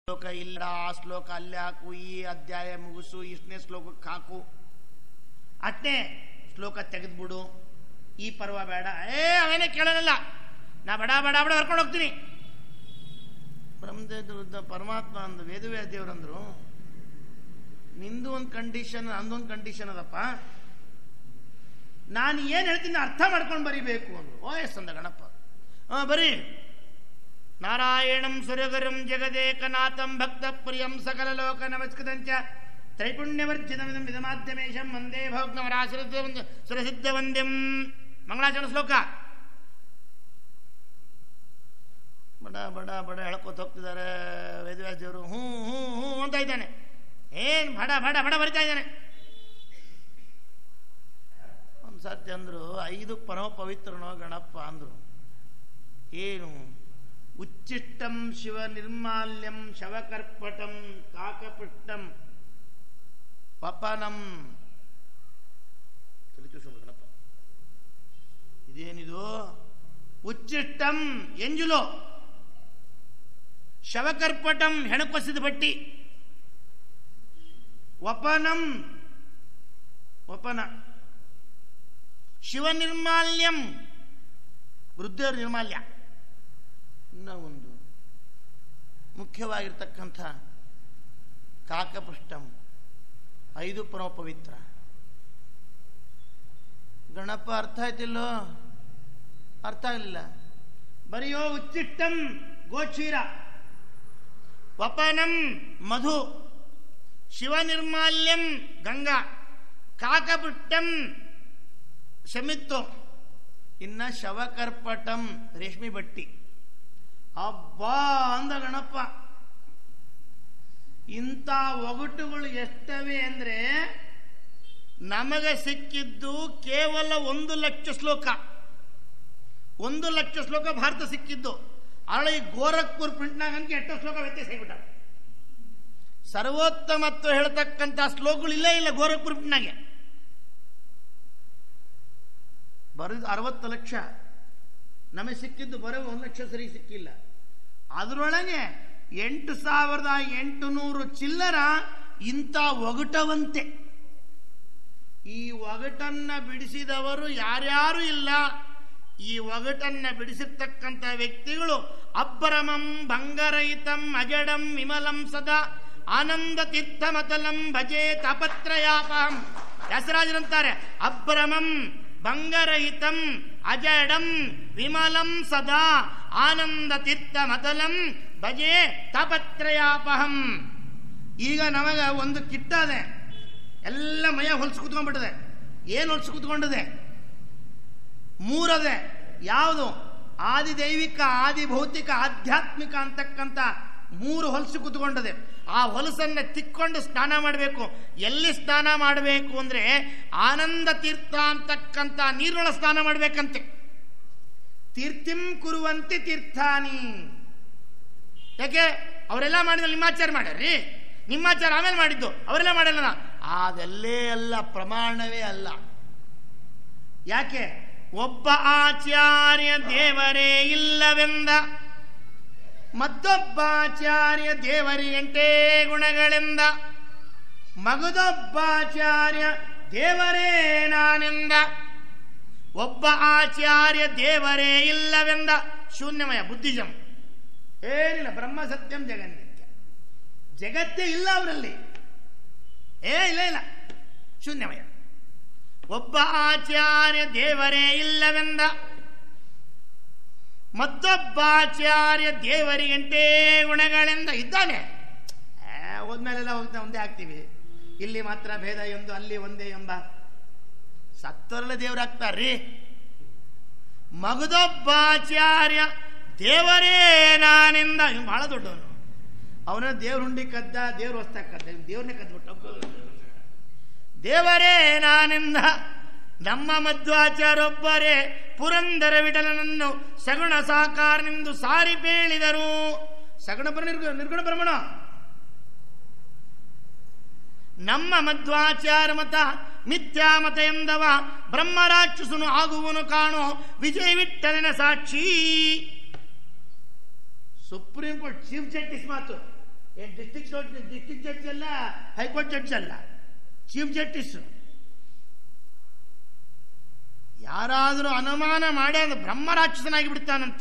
ಶ್ಲೋಕ ಇಲ್ಲ ಆ ಶ್ಲೋಕ ಅಲ್ಲೇ ಹಾಕು ಈ ಅಧ್ಯಾಯ ಮುಗಿಸು ಇಷ್ಟನೇ ಶ್ಲೋಕಕ್ಕೆ ಹಾಕು ಅಷ್ಟೇ ಶ್ಲೋಕ ತೆಗೆದ್ಬಿಡು ಈ ಪರ್ವ ಬೇಡ ಏ ಅವೇನೇ ಕೇಳೋನಲ್ಲ ನಾ ಬಡ ಬಡ ಬಡ ಹೊರ್ಕೊಂಡು ಹೋಗ್ತೀನಿ ಬ್ರಹ್ಮದೇವ್ರ ಪರಮಾತ್ಮ ಅಂದ ವೇದವ್ಯಾಸ ದೇವ್ರಂದ್ರು ನಿಂದು ಒಂದು ಕಂಡೀಷನ್ ನಂದೊಂದು ಕಂಡೀಷನ್ ಅದಪ್ಪ ನಾನು ಏನು ಹೇಳ್ತೀನಿ ಅರ್ಥ ಮಾಡ್ಕೊಂಡು ಬರಿಬೇಕು ಅಂದ್ರು ಓ ಎಸ್ ಅಂದ ಗಣಪ ಹಾಂ ಬರೀ ನಾರಾಯಣಂ ಸುರಗರಂ ಜಗದೇಕನಾಥಂ ಭಕ್ತ ಪ್ರಿಯಂ ಸಕಲ ಲೋಕ ನಮಸ್ಕೃತಂಚ ತ್ರೈಪುಣ್ಯವರ್ಜಿತಮಿದಂ ವಿಧಮಾಧ್ಯಮೇಶಂ ವಂದೇ ಭೋಗ್ನವರ ಸುರಸಿದ್ಧ ವಂದ್ಯಂ ಮಂಗಳಾಚರಣ ಶ್ಲೋಕ ಬಡ ಬಡ ಬಡ ಹೇಳ್ಕೊತ ಹೋಗ್ತಿದ್ದಾರೆ ವೇದವ್ಯಾಸ ದೇವರು ಹ್ಞೂ ಹ್ಞೂ ಹ್ಞೂ ಅಂತ ಇದ್ದಾನೆ ಏನು ಬಡ ಬಡ ಬಡ ಬರಿತಾ ಇದ್ದಾನೆ ಒಂದು ಸತ್ಯ ಅಂದ್ರು ಐದು ಪರಮ ಪವಿತ್ರನೋ ಗಣಪ ಅಂದ್ರು ಏನು ಉಚ್ಚಿಷ್ಟಂ ಶಿವ ನಿರ್ಮಾಲ್ಯಂ ಶವಕರ್ಪಟಂ ಕಾಕಪೃಷ್ಟಂ ಪಪನಂ ತಲೆ ಚೂಸ್ಕೊಂಡು ಗಣಪ ಇದೇನಿದು ಉಚ್ಚಿಷ್ಟಂ ಎಂಜುಲು ಶವಕರ್ಪಟಂ ಹೆಣಕೊಸಿದ ಬಟ್ಟಿ ವಪನಂ ವಪನ ಶಿವ ನಿರ್ಮಾಲ್ಯಂ ವೃದ್ಧರ ನಿರ್ಮಾಲ್ಯ ಇನ್ನ ಒಂದು ಮುಖ್ಯವಾಗಿರ್ತಕ್ಕಂಥ ಕಾಕಪೃಷ್ಟಂ ಐದು ಪರಮ ಪವಿತ್ರ ಗಣಪ ಅರ್ಥ ಆಯ್ತಿಲ್ಲೋ ಅರ್ಥ ಆಗಲಿಲ್ಲ ಬರೆಯೋ ಉಚ್ಚಿಟ್ಟಂ ಗೋಕ್ಷೀರ ವಪನಂ ಮಧು ಶಿವನಿರ್ಮಾಲ್ಯಂ ಗಂಗಾ ಕಾಕಪುಟ್ಟಂ ಶಮಿತ್ತು ಇನ್ನ ಶವಕರ್ಪಟಂ ರೇಷ್ಮೆ ಬಟ್ಟಿ ಅಬ್ಬಾ ಅಂದ ಗಣಪ ಇಂಥ ಒಗಟುಗಳು ಎಷ್ಟವೆ ಅಂದ್ರೆ ನಮಗೆ ಸಿಕ್ಕಿದ್ದು ಕೇವಲ ಒಂದು ಲಕ್ಷ ಶ್ಲೋಕ ಒಂದು ಲಕ್ಷ ಶ್ಲೋಕ ಭಾರತ ಸಿಕ್ಕಿದ್ದು ಅವಳ ಈ ಗೋರಖ್ಪುರ್ ಪ್ರಿಂಟ್ನಾಗ ಅನ್ಕೆ ಎಷ್ಟೋ ಶ್ಲೋಕ ವ್ಯತ್ಯಾಸ ಆಗಿಬಿಟ್ಟ ಸರ್ವೋತ್ತಮತ್ವ ಹೇಳ್ತಕ್ಕಂಥ ಶ್ಲೋಕಗಳು ಇಲ್ಲೇ ಇಲ್ಲ ಗೋರಖ್ಪುರ್ ಪ್ರಿಂಟ್ನಾಗೆ ಬರೆದು ಅರವತ್ತು ಲಕ್ಷ ನಮಗೆ ಸಿಕ್ಕಿದ್ದು ಬರೋ ಒಂದು ಲಕ್ಷ ಸರಿ ಸಿಕ್ಕಿಲ್ಲ ಅದರೊಳಗೆ ಎಂಟು ಸಾವಿರದ ಎಂಟು ನೂರು ಚಿಲ್ಲರ ಇಂಥ ಒಗಟವಂತೆ ಈ ಒಗಟನ್ನ ಬಿಡಿಸಿದವರು ಯಾರ್ಯಾರು ಇಲ್ಲ ಈ ಒಗಟನ್ನ ಬಿಡಿಸಿರ್ತಕ್ಕಂಥ ವ್ಯಕ್ತಿಗಳು ಅಬ್ಬರಮಂ ಭಂಗರಹಿತಂ ಅಜಡಂ ವಿಮಲಂ ಸದಾ ಆನಂದ ತೀರ್ಥಮತಲಂ ಭಜೆ ತಾಪತ್ರಯಾಪಂ ವ್ಯಾಸರಾಜರಂತಾರೆ ಅಬ್ಬರಮಂ ಭಂಗರಹಿತಂ ಅಜಡಂ ವಿಮಲಂ ಸದಾ ಆನಂದ ತೀರ್ಥ ಮತಲಂ ಭಜೆ ತಾಪತ್ರಯಾಪಹಂ ಈಗ ನಮಗ ಒಂದು ಕಿಟ್ಟದೆ ಎಲ್ಲ ಮಯ ಹೊಲ್ಸ್ ಕೂತ್ಕೊಂಡ್ಬಿಟ್ಟಿದೆ ಏನು ಹೊಲ್ಸ್ ಕೂತ್ಕೊಂಡಿದೆ ಮೂರದೆ ಯಾವುದು ಆದಿ ದೈವಿಕ ಆದಿ ಭೌತಿಕ ಆಧ್ಯಾತ್ಮಿಕ ಅಂತಕ್ಕಂಥ ಮೂರು ಹೊಲಸು ಕೂತ್ಕೊಂಡಿದೆ ಆ ಹೊಲಸನ್ನ ತಿಕ್ಕೊಂಡು ಸ್ನಾನ ಮಾಡಬೇಕು ಎಲ್ಲಿ ಸ್ನಾನ ಮಾಡಬೇಕು ಅಂದ್ರೆ ಆನಂದ ತೀರ್ಥ ಅಂತಕ್ಕಂಥ ನೀರಿನೊಳ ಸ್ನಾನ ಮಾಡಬೇಕಂತೆ ತೀರ್ಥಿಂ ಕುರುವಂತೆ ತೀರ್ಥಾನಿ ಯಾಕೆ ಅವರೆಲ್ಲ ಮಾಡಿದ್ರೆ ನಿಮ್ಮಾಚಾರ ಮಾಡ್ಯಾರ್ರಿ ನಿಮ್ಮಾಚಾರ ಆಮೇಲೆ ಮಾಡಿದ್ದು ಅವರೆಲ್ಲ ಮಾಡಲ್ಲ ಅದೆಲ್ಲೇ ಅಲ್ಲ ಪ್ರಮಾಣವೇ ಅಲ್ಲ ಯಾಕೆ ಒಬ್ಬ ಆಚಾರ್ಯ ದೇವರೇ ಇಲ್ಲವೆಂದ ಮತ್ತೊಬ್ಬಾಚಾರ್ಯ ದೇವರಿ ಎಂಟೇ ಗುಣಗಳೆಂದ ಮಗದೊಬ್ಬಾಚಾರ್ಯ ದೇವರೇ ನಾನೆಂದ ಒಬ್ಬ ಆಚಾರ್ಯ ದೇವರೇ ಇಲ್ಲವೆಂದ ಶೂನ್ಯಮಯ ಬುದ್ಧಿಜಂ ಏನಿಲ್ಲ ಬ್ರಹ್ಮ ಸತ್ಯಂ ಜಗನ್ನಿತ್ಯ ಜಗತ್ತೇ ಇಲ್ಲ ಅವರಲ್ಲಿ ಏ ಇಲ್ಲ ಇಲ್ಲ ಶೂನ್ಯಮಯ ಒಬ್ಬ ಆಚಾರ್ಯ ದೇವರೇ ಇಲ್ಲವೆಂದ ಮತ್ತೊಬ್ಬಾಚಾರ್ಯ ದೇವರಿಗಂಟೇ ಗುಣಗಳೆಂದ ಇದ್ದಾನೆ ಹೋದ್ಮೇಲೆಲ್ಲ ಹೋಗ್ತಾ ಒಂದೇ ಆಗ್ತೀವಿ ಇಲ್ಲಿ ಮಾತ್ರ ಭೇದ ಎಂದು ಅಲ್ಲಿ ಒಂದೇ ಎಂಬ ಸತ್ತವರೆಲ್ಲ ದೇವರಾಗ್ತಾರ್ರಿ ಮಗದೊಬ್ಬಾಚಾರ್ಯ ದೇವರೇ ನಾನೆಂದ ಇವ್ ಬಹಳ ದೊಡ್ಡವನು ಅವನ ದೇವ್ರ ಹುಂಡಿ ಕದ್ದ ದೇವ್ರ ಹೊಸ್ತಾಗ ಕದ್ದ ದೇವ್ರನ್ನೇ ಕದ್ಬಿಟ್ಟು ದೇವರೇ ನಾನೆಂದ ನಮ್ಮ ಮಧ್ವಾಚಾರೊಬ್ಬರೇ ಪುರಂದರ ವಿಠಲನನ್ನು ಸಗುಣ ಸಾಕಾರನೆಂದು ಸಾರಿ ಬೇಳಿದರು ಸಗುಣ ಬರ ನಿರ್ಗುಣ ನಿರ್ಗುಣ ಬ್ರಹ್ಮಣ ನಮ್ಮ ಮಧ್ವಾಚಾರ ಮತ ಮಿಥ್ಯಾ ಮತ ಎಂದವ ಬ್ರಹ್ಮರಾಕ್ಷಸನು ಆಗುವನು ಕಾಣೋ ವಿಜಯ ವಿಠಲನ ಸಾಕ್ಷಿ ಸುಪ್ರೀಂ ಕೋರ್ಟ್ ಚೀಫ್ ಜಸ್ಟಿಸ್ ಮಾತು ಏನು ಡಿಸ್ಟಿಕ್ ಡಿಸ್ಟಿಕ್ ಜಡ್ಜ್ ಅಲ್ಲ ಹೈಕೋರ್ಟ್ ಜಡ್ಜ್ ಅಲ್ಲ ಚೀಫ್ ಜಸ್ಟಿಸ್ ಯಾರಾದರೂ ಅನುಮಾನ ಮಾಡಿ ಅದು ಬ್ರಹ್ಮ ರಾಕ್ಷಸನಾಗಿ ಬಿಡ್ತಾನಂತ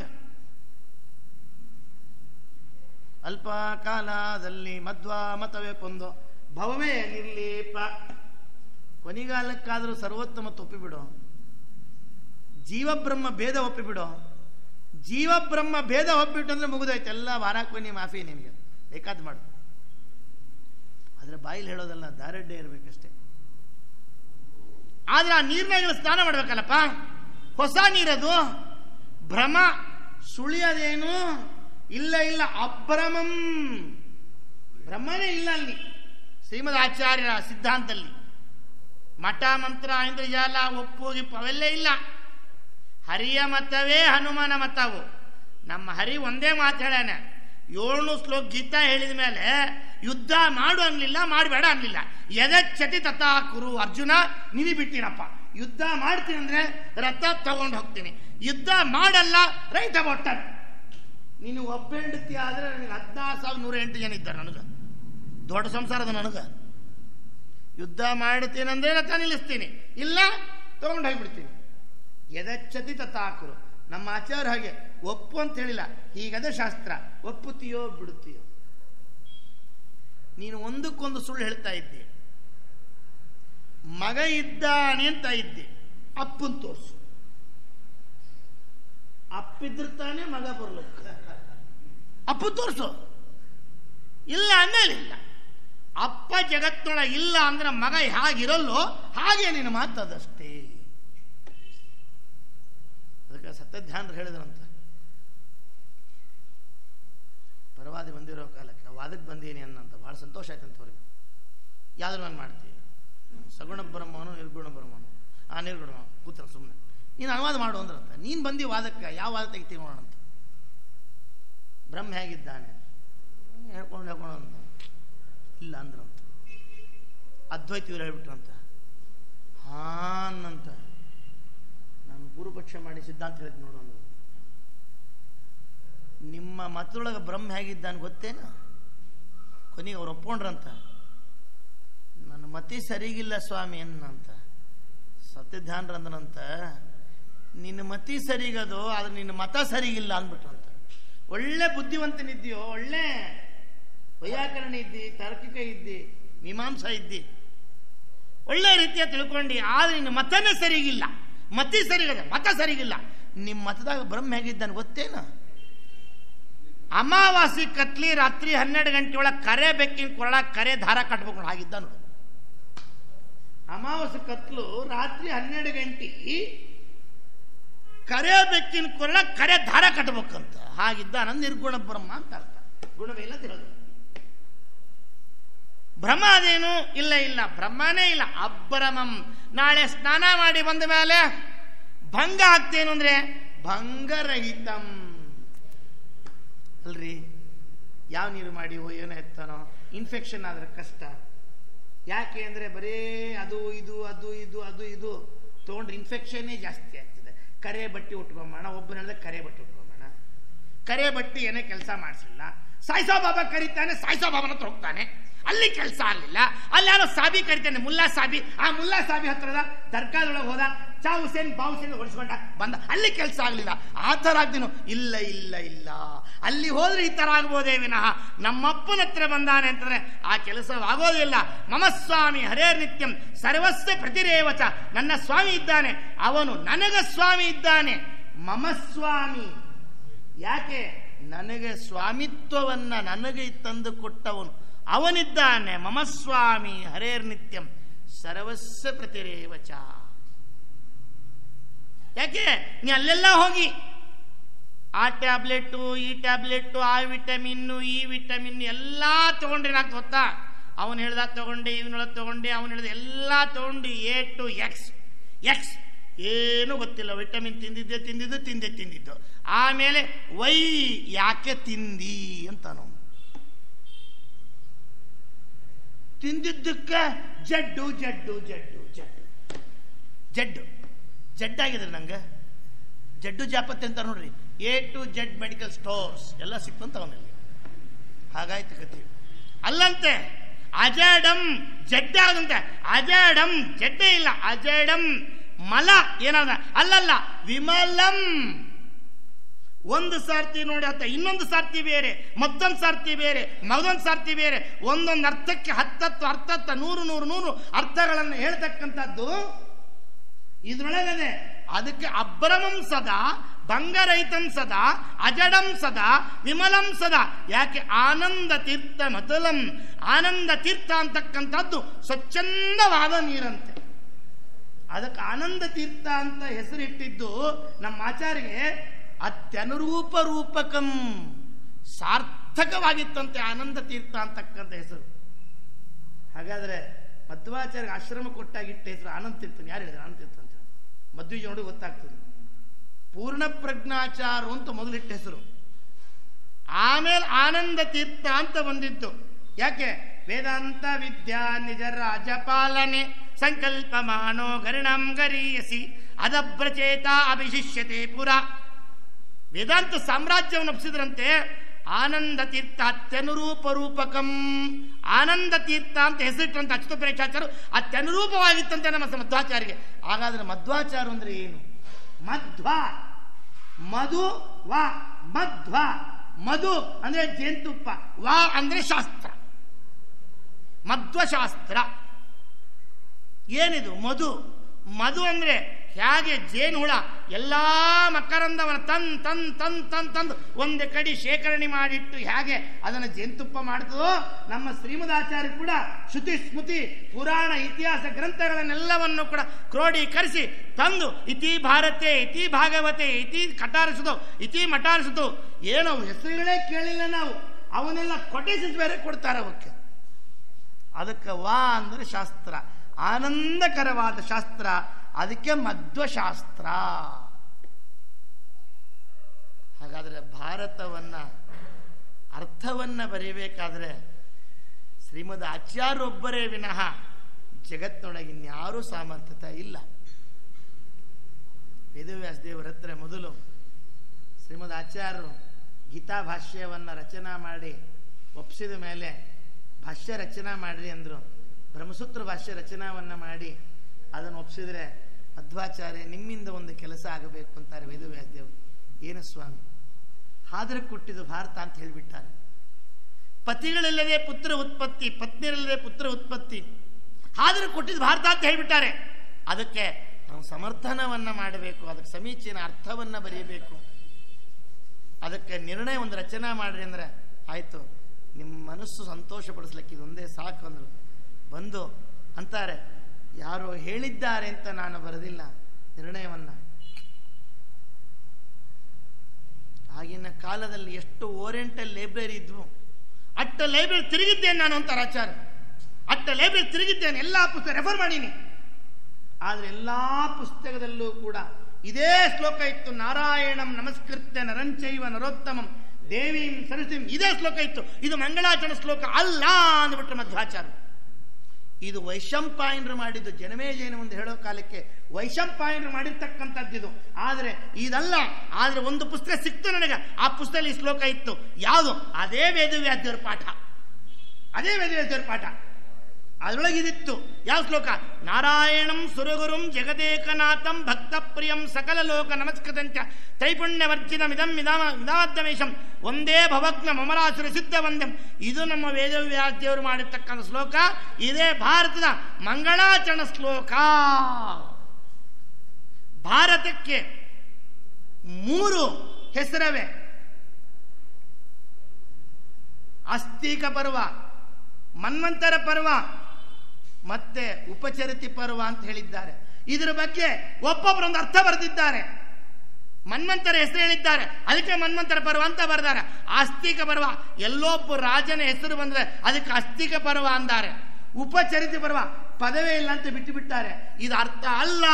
ಅಲ್ಪ ಕಾಲದಲ್ಲಿ ಮಧ್ವ ಮತವೇ ಕೊಂದು ಭವವೇ ನಿರ್ಲೇಪ ಕೊನಿಗಾಲಕ್ಕಾದರೂ ಸರ್ವೋತ್ತಮ ಒಪ್ಪಿಬಿಡು ಜೀವಬ್ರಹ್ಮ ಭೇದ ಒಪ್ಪಿಬಿಡು ಜೀವಬ್ರಹ್ಮ ಭೇದ ಒಪ್ಪಿಬಿಟ್ಟು ಅಂದ್ರೆ ಮುಗಿದೋಯ್ತು ಎಲ್ಲ ವಾರಾಕ್ವನಿ ಮಾಫಿ ನಿನಗೆ ಬೇಕಾದ್ ಮಾಡು ಆದರೆ ಬಾಯಿಲಿ ಹೇಳೋದಲ್ಲ ದಾರಡ್ಡೆ ಇರಬೇಕಷ್ಟೇ ಆದ್ರೆ ಆ ನೀರ್ನಾಗ ಸ್ನಾನ ಮಾಡ್ಬೇಕಲ್ಲಪ್ಪ ಹೊಸ ನೀರದು ಭ್ರಮ ಸುಳಿಯೋದೇನು ಇಲ್ಲ ಇಲ್ಲ ಅಭ್ರಮಂ ಭ್ರಮನೇ ಇಲ್ಲ ಅಲ್ಲಿ ಶ್ರೀಮದ್ ಆಚಾರ್ಯರ ಸಿದ್ಧಾಂತದಲ್ಲಿ ಮಠ ಮಂತ್ರ ಇಂದ್ರಜಾಲ ಒಪ್ಪು ಗಿಪ್ಪು ಅವೆಲ್ಲೇ ಇಲ್ಲ ಹರಿಯ ಮತವೇ ಹನುಮಾನ ಮತವು ನಮ್ಮ ಹರಿ ಒಂದೇ ಮಾತು ಹೇಳ್ಯಾನ ಏಳ್ನೂರು ಶ್ಲೋಕ ಗೀತಾ ಹೇಳಿದ ಮೇಲೆ ಯುದ್ಧ ಮಾಡು ಅನ್ಲಿಲ್ಲ ಮಾಡಬೇಡ ಅನ್ಲಿಲ್ಲ ಯದಚ್ಛತಿ ತಥಾ ಕುರು ಅರ್ಜುನ ನಿಧಿ ಬಿಟ್ಟಿನಪ್ಪ ಯುದ್ಧ ಮಾಡ್ತೀನಿ ಅಂದ್ರೆ ರಥ ತಗೊಂಡು ಹೋಗ್ತೀನಿ ಯುದ್ಧ ಮಾಡಲ್ಲ ರೈತ ಕೊಟ್ಟಾನೆ ನೀನು ಒಬ್ಬ ಹೆಂಡತಿ ಆದ್ರೆ ನನಗೆ ಹದಿನಾರು ಸಾವಿರ ನೂರ ಎಂಟು ಜನ ಇದ್ದಾರೆ ನನಗೆ ದೊಡ್ಡ ಸಂಸಾರದ ನನಗೆ ಯುದ್ಧ ಮಾಡ್ತೀನಂದ್ರೆ ರಥ ನಿಲ್ಲಿಸ್ತೀನಿ ಇಲ್ಲ ತಗೊಂಡು ಹೋಗ್ಬಿಡ್ತೀನಿ ಯದಚ್ಛತಿ ತಥಾಕುರು ನಮ್ಮ ಆಚಾರ ಹಾಗೆ ಒಪ್ಪು ಅಂತ ಹೇಳಿಲ್ಲ ಹೀಗದ ಶಾಸ್ತ್ರ ಒಪ್ಪುತ್ತೀಯೋ ಬಿಡುತ್ತೀಯೋ ನೀನು ಒಂದಕ್ಕೊಂದು ಸುಳ್ಳು ಹೇಳ್ತಾ ಇದ್ದೆ ಮಗ ಇದ್ದಾನೆ ಅಂತ ಇದ್ದೆ ಅಪ್ಪನ್ ತೋರಿಸು ಅಪ್ಪಿದ್ರೆ ತಾನೇ ಮಗ ಬರ್ಲಿಕ್ಕೆ ಅಪ್ಪು ತೋರಿಸು ಇಲ್ಲ ಅನ್ನಲಿಲ್ಲ ಅಪ್ಪ ಜಗತ್ತೊಳಗೆ ಇಲ್ಲ ಅಂದ್ರೆ ಮಗ ಹೇಗಿರಲ್ಲೋ ಹಾಗೆ ನಿನ್ನ ಮಾತದಷ್ಟೇ ಅದಕ್ಕೆ ಸತ್ಯಧ್ಯಾನರು ಹೇಳಿದ್ರಂತ ಪರವಾದಿ ಬಂದಿರೋ ಕಾಲಕ್ಕೆ ವಾದಕ್ಕೆ ಬಂದೀನಿ ಅನ್ನಂತ ಭಾಳ ಸಂತೋಷ ಆಯ್ತಂತ ಅವ್ರಿಗೆ ಯಾವ್ದು ನಾನು ಮಾಡ್ತೀನಿ ಸಗುಣ ಬ್ರಹ್ಮನು ನಿರ್ಗುಣ ಬ್ರಹ್ಮನು ಆ ನಿರ್ಗುಣ ಕೂತ್ರ ಸುಮ್ಮನೆ ನೀನು ಅನುವಾದ ಮಾಡು ಅಂದ್ರಂತ ನೀನು ಬಂದಿ ವಾದಕ್ಕೆ ಯಾವ ವಾದ ತೆಗಿತೀವಿ ನೋಡೋಣ ಅಂತ ಬ್ರಹ್ಮ ಹೇಗಿದ್ದಾನೆ ಹೇಳ್ಕೊಂಡು ಹೇಳ್ಕೊಂಡು ಅಂತ ಇಲ್ಲ ಅಂದ್ರಂತ ಅದ್ವೈತ ಇವ್ರು ಹೇಳ್ಬಿಟ್ರಂತ ಹಾನ್ನಂತ ನಾನು ಪೂರ್ವಪಕ್ಷ ಮಾಡಿ ಸಿದ್ಧಾಂತ ಹೇಳಿದ್ ನೋಡು ಅಂದ್ರು ನಿಮ್ಮ ಮತದೊಳಗೆ ಬ್ರಹ್ಮ ಹೇಗಿದ್ದಾನೆ ಗೊತ್ತೇನು ಕೊನೆಗೆ ಅವ್ರು ಒಪ್ಕೊಂಡ್ರಂತ ನನ್ನ ಮತಿ ಸರಿಗಿಲ್ಲ ಸ್ವಾಮಿ ಅನ್ನಂತ ಸತ್ಯಧ್ಯಾನ್ರಂದ್ರಂತ ನಿನ್ನ ಮತಿ ಸರಿಗದು ಆದ್ರೆ ನಿನ್ನ ಮತ ಸರಿಗಿಲ್ಲ ಅಂದ್ಬಿಟ್ರಂತ ಒಳ್ಳೆ ಬುದ್ಧಿವಂತನಿದ್ದೀಯೋ ಒಳ್ಳೆ ವೈಯಾಕರಣ ಇದ್ದಿ ತಾರ್ಕಿಕ ಇದ್ದಿ ಮೀಮಾಂಸಾ ಇದ್ದಿ ಒಳ್ಳೆ ರೀತಿಯ ತಿಳ್ಕೊಂಡಿ ಆದ್ರೆ ನಿನ್ನ ಮತನೇ ಸರಿಗಿಲ್ಲ ಮತಿ ಸರಿಗದೆ ಮತ ಸರಿಗಿಲ್ಲ ನಿಮ್ಮ ಮತದಾಗ ಬ್ರಹ್ಮ ಹೇಗಿದ್ದಾನೆ ಗೊತ್ತೇನು ಅಮಾವಾಸಿ ಕತ್ಲಿ ರಾತ್ರಿ ಹನ್ನೆರಡು ಗಂಟೆ ಒಳಗೆ ಕರೆ ಬೆಕ್ಕಿನ ಕೊರಳ ಕರೆ ದಾರ ಕಟ್ಬೇಕು ಹಾಗಿದ್ದ ನೋಡು ಅಮಾವಾಸ್ಯ ಕತ್ಲು ರಾತ್ರಿ ಹನ್ನೆರಡು ಗಂಟೆ ಕರೆ ಬೆಕ್ಕಿನ ಕೊರಳ ಕರೆ ದಾರ ಕಟ್ಬೇಕಂತ ಹಾಗಿದ್ದ ನನ್ನ ನಿರ್ಗುಣ ಬ್ರಹ್ಮ ಅಂತ ಅರ್ಥ ಗುಣವಿಲ್ಲ ತಿರೋದು ಭ್ರಮ ಅದೇನು ಇಲ್ಲ ಇಲ್ಲ ಬ್ರಹ್ಮನೇ ಇಲ್ಲ ಅಭ್ರಮಂ ನಾಳೆ ಸ್ನಾನ ಮಾಡಿ ಬಂದ ಮೇಲೆ ಭಂಗ ಆಗ್ತೇನು ಅಂದ್ರೆ ಭಂಗರಹಿತಂ ಅಲ್ರಿ ಯಾವ ನೀರು ಮಾಡಿ ಏನೋ ಎತ್ತಾನೋ ಇನ್ಫೆಕ್ಷನ್ ಆದ್ರೆ ಕಷ್ಟ ಯಾಕೆ ಅಂದ್ರೆ ಬರೇ ಅದು ಇದು ಅದು ಇದು ಅದು ಇದು ತೊಗೊಂಡ್ರೆ ಇನ್ಫೆಕ್ಷನ್ನೇ ಜಾಸ್ತಿ ಆಗ್ತದೆ ಕರೆ ಬಟ್ಟೆ ಉಟ್ಕೊಂಬೋಣ ಒಬ್ಬನೆಲ್ಲ ಕರೆ ಬಟ್ಟೆ ಉಟ್ಕೊಂಬೋಣ ಕರೆ ಬಟ್ಟೆ ಏನೇ ಕೆಲಸ ಮಾಡಿಸಿಲ್ಲ ಸಾಯಿಸೋ ಬಾಬಾ ಕರೀತಾನೆ ಸಾಯಿಸೋ ಬಾಬನ ಹತ್ರ ಹೋಗ್ತಾನೆ ಅಲ್ಲಿ ಕೆಲಸ ಆಗಲಿಲ್ಲ ಅಲ್ಲಿ ಯಾರೋ ಸಾಬಿ ಕರಿತಾನೆ ಮುಲ್ಲಾ ಸಾಬಿ ಆ ಮುಲ್ಲಾ ಸಾಬಿ ಹತ್ರದ ದರ್ಗಾದೊಳಗೆ ಹೋದ ಚಾ ಹುಸೇನ್ ಬಾ ಹುಸೇನ್ ಹೊಡಿಸ್ಕೊಂಡ ಬಂದ ಅಲ್ಲಿ ಕೆಲಸ ಆಗಲಿಲ್ಲ ಆ ಥರ ಆಗ್ತೀನೋ ಇಲ್ಲ ಇಲ್ಲ ಇಲ್ಲ ಅಲ್ಲಿ ಹೋದ್ರೆ ಈ ಥರ ಆಗ್ಬೋದೇ ವಿನಃ ನಮ್ಮಪ್ಪನ ಹತ್ರ ಬಂದಾನೆ ಅಂತಂದ್ರೆ ಆ ಕೆಲಸವಾಗೋದಿಲ್ಲ ಮಮ ಸ್ವಾಮಿ ಹರೇ ನಿತ್ಯಂ ಸರ್ವಸ್ವ ಪ್ರತಿರೇವಚ ನನ್ನ ಸ್ವಾಮಿ ಇದ್ದಾನೆ ಅವನು ನನಗ ಸ್ವಾಮಿ ಇದ್ದಾನೆ ಮಮ ಸ್ವಾಮಿ ಯಾಕೆ ನನಗೆ ಸ್ವಾಮಿತ್ವವನ್ನ ನನಗೆ ತಂದು ಕೊಟ್ಟವನು ಅವನಿದ್ದಾನೆ ಮಮ ಸ್ವಾಮಿ ಹರೇರ್ ನಿತ್ಯಂ ಸರ್ವಸ್ವ ಪ್ರತಿರೇವಚ ಯಾಕೆ ನೀ ಅಲ್ಲೆಲ್ಲ ಹೋಗಿ ಆ ಟ್ಯಾಬ್ಲೆಟ್ಟು ಈ ಟ್ಯಾಬ್ಲೆಟ್ಟು ಆ ವಿಟಮಿನ್ನು ಈ ವಿಟಮಿನ್ ಎಲ್ಲ ತಗೊಂಡ್ರೆ ನಾಕ್ ಗೊತ್ತಾ ಅವನು ಹೇಳ್ದ ತಗೊಂಡೆ ಇವನ ತಗೊಂಡೆ ಅವನು ಹೇಳ್ದ ಎಲ್ಲ ತಗೊಂಡು ಎ ಟು ಎಕ್ಸ್ ಎಕ್ಸ್ ಏನು ಗೊತ್ತಿಲ್ಲ ವಿಟಮಿನ್ ತಿಂದಿದ್ದೆ ತಿಂದಿದ್ದು ತಿಂದೆ ತಿಂದಿದ್ದು ಆಮೇಲೆ ವೈ ಯಾಕೆ ತಿಂದಿ ಅಂತ ನಾವು ತಿಂದಿದ್ದಕ್ಕೆ ಜಡ್ಡು ಜಡ್ಡು ಜಡ್ಡು ಜಡ್ಡು ಜಡ್ಡು ಜಡ್ಡಾಗಿದೆ ನಂಗೆ ಜಡ್ಡು ಜಾಪತ್ತೆ ಅಂತ ನೋಡ್ರಿ A to Z medical stores ಎಲ್ಲ ಸಿಕ್ತಂತ ಅವನಲ್ಲಿ ಹಾಗಾಯ್ತು ಕತಿ ಅಲ್ಲಂತೆ ಅಜಡಂ ಜಡ್ಡೆ ಆದಂತೆ ಅಜಡಂ ಜಡ್ಡೆ ಇಲ್ಲ ಅಜಡಂ ಮಲ ಏನಾದ ಅಲ್ಲಲ್ಲ ವಿಮಲಂ ಒಂದು ಸಾರ್ತಿ ನೋಡಿ ಅತ್ತ ಇನ್ನೊಂದು ಸಾರ್ತಿ ಬೇರೆ ಮತ್ತೊಂದು ಸಾರ್ತಿ ಬೇರೆ ಮಗದೊಂದು ಸಾರ್ತಿ ಬೇರೆ ಒಂದೊಂದು ಅರ್ಥಕ್ಕೆ ಹತ್ತತ್ತು ಅರ್ಥತ್ತ ನೂರು ನೂರು ನೂರು ಅರ್ಥಗಳನ್ನು ಹೇಳ್ತಕ್ಕಂಥದ್ದು ಇದ್ರೊಳಗದೆ ಅದಕ್ಕೆ ಅಬ್ರಮಂ ಸದಾ ಭಂಗರಹಿತಂ ಸದಾ ಅಜಡಂ ಸದಾ ವಿಮಲಂ ಸದಾ ಯಾಕೆ ಆನಂದ ತೀರ್ಥ ಮತುಲಂ ಆನಂದ ತೀರ್ಥ ಅಂತಕ್ಕಂಥದ್ದು ಸ್ವಚ್ಛಂದವಾದ ನೀರಂತೆ ಅದಕ್ಕೆ ಆನಂದ ತೀರ್ಥ ಅಂತ ಹೆಸರಿಟ್ಟಿದ್ದು ನಮ್ಮ ಆಚಾರ್ಯಗೆ ಅತ್ಯನುರೂಪ ರೂಪಕಂ ಸಾರ್ಥಕವಾಗಿತ್ತಂತೆ ಆನಂದ ತೀರ್ಥ ಅಂತಕ್ಕಂಥ ಹೆಸರು ಹಾಗಾದ್ರೆ ಮಧ್ವಾಚಾರ್ಯ ಆಶ್ರಮ ಕೊಟ್ಟಾಗ ಇಟ್ಟ ಹೆಸರು ಆನಂದ ತೀರ್ಥನ್ ಯಾರು ಹೇಳಿದ್ರು ಆನಂದ ತೀರ್ಥ ಅಂತ ಹೇಳಿ ಮಧ್ವಿಜ ನೋಡಿ ಗೊತ್ತಾಗ್ತದೆ ಪೂರ್ಣ ಪ್ರಜ್ಞಾಚಾರ ಅಂತ ಮೊದಲಿಟ್ಟ ಹೆಸರು ಆಮೇಲೆ ಆನಂದ ತೀರ್ಥ ಅಂತ ಬಂದಿತ್ತು ಯಾಕೆ ವೇದಾಂತ ವಿದ್ಯಾ ನಿಜ ರಾಜಪಾಲನೆ ಸಂಕಲ್ಪ ಮಾನೋ ಗರಿಣಂ ಗರೀಯಸಿ ಅದಭ್ರಚೇತ ಅಭಿಶಿಷ್ಯತೆ ಪುರ ವೇದಾಂತ ಸಾಮ್ರಾಜ್ಯವನ್ನು ಒಪ್ಪಿಸಿದ್ರಂತೆ ಆನಂದ ತೀರ್ಥ ಅತ್ಯನುರೂಪ ರೂಪಕಂ ಆನಂದ ತೀರ್ಥ ಅಂತ ಹೆಸರಿಟ್ಟಂತ ಅಚ್ಯುತ ಪ್ರೇಕ್ಷಾಚಾರ್ಯರು ಅತ್ಯನುರೂಪವಾಗಿತ್ತಂತೆ ನಮ್ಮ ಸ- ಮಧ್ವಾಚಾರ್ಯಗೆ ಹಾಗಾದ್ರೆ ಮಧ್ವಾಚಾರ ಅಂದ್ರೆ ಏನು ಮಧ್ವ ಮಧು ವಾ ಮಧ್ವ ಮಧು ಅಂದ್ರೆ ಜೇನುತುಪ್ಪ ವಾ ಅಂದ್ರೆ ಶಾಸ್ತ್ರ ಮಧ್ವಶಾಸ್ತ್ರ ಏನಿದು ಮಧು ಮಧು ಅಂದ್ರೆ ಹೇಗೆ ಜೇನುಹುಳ ಎಲ್ಲಾ ಮಕರಂದವನ್ನ ತನ್ ತನ್ ತನ್ ತನ್ ತಂದು ಒಂದು ಕಡೆ ಶೇಖರಣೆ ಮಾಡಿಟ್ಟು ಹೇಗೆ ಅದನ್ನು ಜೇನುತುಪ್ಪ ಮಾಡ್ತದೋ ನಮ್ಮ ಶ್ರೀಮದಾಚಾರ್ಯ ಕೂಡ ಶ್ರುತಿ ಸ್ಮೃತಿ ಪುರಾಣ ಇತಿಹಾಸ ಗ್ರಂಥಗಳನ್ನೆಲ್ಲವನ್ನು ಕೂಡ ಕ್ರೋಢೀಕರಿಸಿ ತಂದು ಇತಿ ಭಾರತೆ ಇತಿ ಭಾಗವತೆ ಇತಿ ಕಟಾರಿಸುದು ಇತಿ ಮಟಾರಿಸುದು ಏನೋ ಹೆಸರುಗಳೇ ಕೇಳಿಲ್ಲ ನಾವು ಅವನ್ನೆಲ್ಲ ಕೊಟೇಶನ್ಸ್ ಬೇರೆ ಕೊಡ್ತಾರೆ ಅವಕ್ಕೆ ಅದಕ್ಕೆ ವಾ ಅಂದರೆ ಶಾಸ್ತ್ರ ಆನಂದಕರವಾದ ಶಾಸ್ತ್ರ ಅದಕ್ಕೆ ಮಧ್ವಶಾಸ್ತ್ರ ಹಾಗಾದರೆ ಭಾರತವನ್ನ ಅರ್ಥವನ್ನ ಬರೀಬೇಕಾದ್ರೆ ಶ್ರೀಮದ್ ಆಚಾರ್ಯೊಬ್ಬರೇ ವಿನಃ ಜಗತ್ತಿನೊಳಗೆ ಇನ್ಯಾರೂ ಸಾಮರ್ಥ್ಯತೆ ಇಲ್ಲ ವೇದವ್ಯಾಸ ದೇವರ ಹತ್ರ ಮೊದಲು ಶ್ರೀಮದ್ ಆಚಾರ್ಯರು ಗೀತಾ ಭಾಷ್ಯವನ್ನು ರಚನಾ ಮಾಡಿ ಒಪ್ಪಿಸಿದ ಮೇಲೆ ಭಾಷ್ಯ ರಚನಾ ಮಾಡ್ರಿ ಅಂದರು ಬ್ರಹ್ಮಸೂತ್ರ ಭಾಷ್ಯ ರಚನಾವನ್ನ ಮಾಡಿ ಅದನ್ನು ಒಪ್ಪಿಸಿದ್ರೆ ಮಧ್ವಾಚಾರ್ಯ ನಿಮ್ಮಿಂದ ಒಂದು ಕೆಲಸ ಆಗಬೇಕು ಅಂತಾರೆ ವೇದವ್ಯಾಸ ದೇವರು ಏನು ಸ್ವಾಮಿ ಹಾದ್ರೆ ಕೊಟ್ಟಿದ್ದು ಭಾರತ ಅಂತ ಹೇಳಿಬಿಟ್ಟಾರೆ ಪತಿಗಳಿಲ್ಲದೆ ಪುತ್ರ ಉತ್ಪತ್ತಿ ಪತ್ನಿಯರಿಲ್ಲದೆ ಪುತ್ರ ಉತ್ಪತ್ತಿ ಹಾದ್ರೆ ಕೊಟ್ಟಿದ್ದು ಭಾರತ ಅಂತ ಹೇಳಿಬಿಟ್ಟಾರೆ ಅದಕ್ಕೆ ನಾವು ಸಮರ್ಥನವನ್ನ ಮಾಡಬೇಕು ಅದಕ್ಕೆ ಸಮೀಚೀನ ಅರ್ಥವನ್ನ ಬರೆಯಬೇಕು ಅದಕ್ಕೆ ನಿರ್ಣಯ ಒಂದು ರಚನಾ ಮಾಡ್ರಿ ಅಂದ್ರೆ ಆಯ್ತು ನಿಮ್ಮ ಮನಸ್ಸು ಸಂತೋಷ ಪಡಿಸ್ಲಿಕ್ಕೆ ಇದೊಂದೇ ಸಾಕು ಅಂದ್ರು ಬಂದು ಅಂತಾರೆ ಯಾರೋ ಹೇಳಿದ್ದಾರೆ ಅಂತ ನಾನು ಬರೆದಿಲ್ಲ ನಿರ್ಣಯವನ್ನ ಆಗಿನ ಕಾಲದಲ್ಲಿ ಎಷ್ಟು ಓರಿಯೆಂಟಲ್ ಲೈಬ್ರರಿ ಇದ್ವು ಅಟ್ಟ ಲೈಬ್ರರಿ ತಿರುಗಿದ್ದೇನೆ ನಾನು ಅಂತಾರೆ ಆಚಾರ್ಯ ಅಟ್ಟ ಲೈಬ್ರರಿ ತಿರುಗಿದ್ದೇನೆ ಎಲ್ಲಾ ಪುಸ್ತಕ ರೆಫರ್ ಮಾಡೀನಿ ಆದ್ರೆ ಎಲ್ಲಾ ಪುಸ್ತಕದಲ್ಲೂ ಕೂಡ ಇದೇ ಶ್ಲೋಕ ಇತ್ತು ನಾರಾಯಣಂ ನಮಸ್ಕೃತ್ಯ ನರಂಚೈವ ನರೋತ್ತಮಂ ದೇವೀಂ ಸರಸ್ವತೀಂ ಇದೇ ಶ್ಲೋಕ ಇತ್ತು ಇದು ಮಂಗಳಾಚರಣ ಶ್ಲೋಕ ಅಲ್ಲ ಅಂದ್ಬಿಟ್ರೆ ಮಧ್ವಾಚಾರ್ಯ ಇದು ವೈಶಂಪಾಯನರು ಮಾಡಿದ್ದು ಜನಮೇಜಯನ ಒಂದು ಹೇಳೋ ಕಾಲಕ್ಕೆ ವೈಶಂಪಾಯನರು ಮಾಡಿರ್ತಕ್ಕಂಥದ್ದಿದು ಆದರೆ ಇದಲ್ಲ ಆದರೆ ಒಂದು ಪುಸ್ತಕ ಸಿಕ್ತು ನನಗೆ ಆ ಪುಸ್ತಕದಲ್ಲಿ ಈ ಶ್ಲೋಕ ಇತ್ತು ಯಾವುದು ಅದೇ ವೇದವ್ಯಾದ್ಯರ ಪಾಠ ಅದೇ ವೇದವ್ಯಾದ್ಯರ ಪಾಠ ಅದರೊಳಗೆ ಇದಿತ್ತು ಯಾವ ಶ್ಲೋಕ ನಾರಾಯಣಂ ಸುರಗುರುಂ ಜಗದೇಕನಾಥಂ ಭಕ್ತ ಪ್ರಿಯಂ ಸಕಲ ಲೋಕ ನಮಸ್ಕೃತಂಚ ತ್ರೈಪುಣ್ಯವರ್ಜಿತ ಮಿದಂ ಮಿದಾಮ ಮಿದಾದ್ಯಮೇಶಂ ಒಂದೇ ಭವಗ್ನ ಮಮರಾಸುರ ಸಿದ್ಧ ವಂದ್ಯಂ ಇದು ನಮ್ಮ ವೇದವ್ಯಾಸದೇವರು ಮಾಡಿರ್ತಕ್ಕಂಥ ಶ್ಲೋಕ ಇದೇ ಭಾರತದ ಮಂಗಳಾಚರಣ ಶ್ಲೋಕ ಭಾರತಕ್ಕೆ ಮೂರು ಹೆಸರವೆ ಆಸ್ತಿಕ ಪರ್ವ ಮನ್ವಂತರ ಪರ್ವ ಮತ್ತೆ ಉಪಚರಿತಿ ಪರ್ವ ಅಂತ ಹೇಳಿದ್ದಾರೆ ಇದರ ಬಗ್ಗೆ ಒಬ್ಬೊಬ್ಬರೊಂದು ಅರ್ಥ ಬರೆದಿದ್ದಾರೆ ಮನ್ವಂತರ ಹೆಸರು ಹೇಳಿದ್ದಾರೆ ಅದಕ್ಕೆ ಮನ್ವಂತರ ಪರ್ವ ಅಂತ ಬರೆದಾರೆ ಆಸ್ತಿಕ ಪರ್ವ ಎಲ್ಲೊಬ್ಬ ರಾಜನ ಹೆಸರು ಬಂದ್ರೆ ಅದಕ್ಕೆ ಆಸ್ತಿಕ ಪರ್ವ ಅಂದಾರೆ ಉಪಚರಿತಿ ಪರ್ವ ಪದವೇ ಇಲ್ಲ ಅಂತ ಬಿಟ್ಟು ಬಿಟ್ಟಾರೆ ಇದು ಅರ್ಥ ಅಲ್ಲ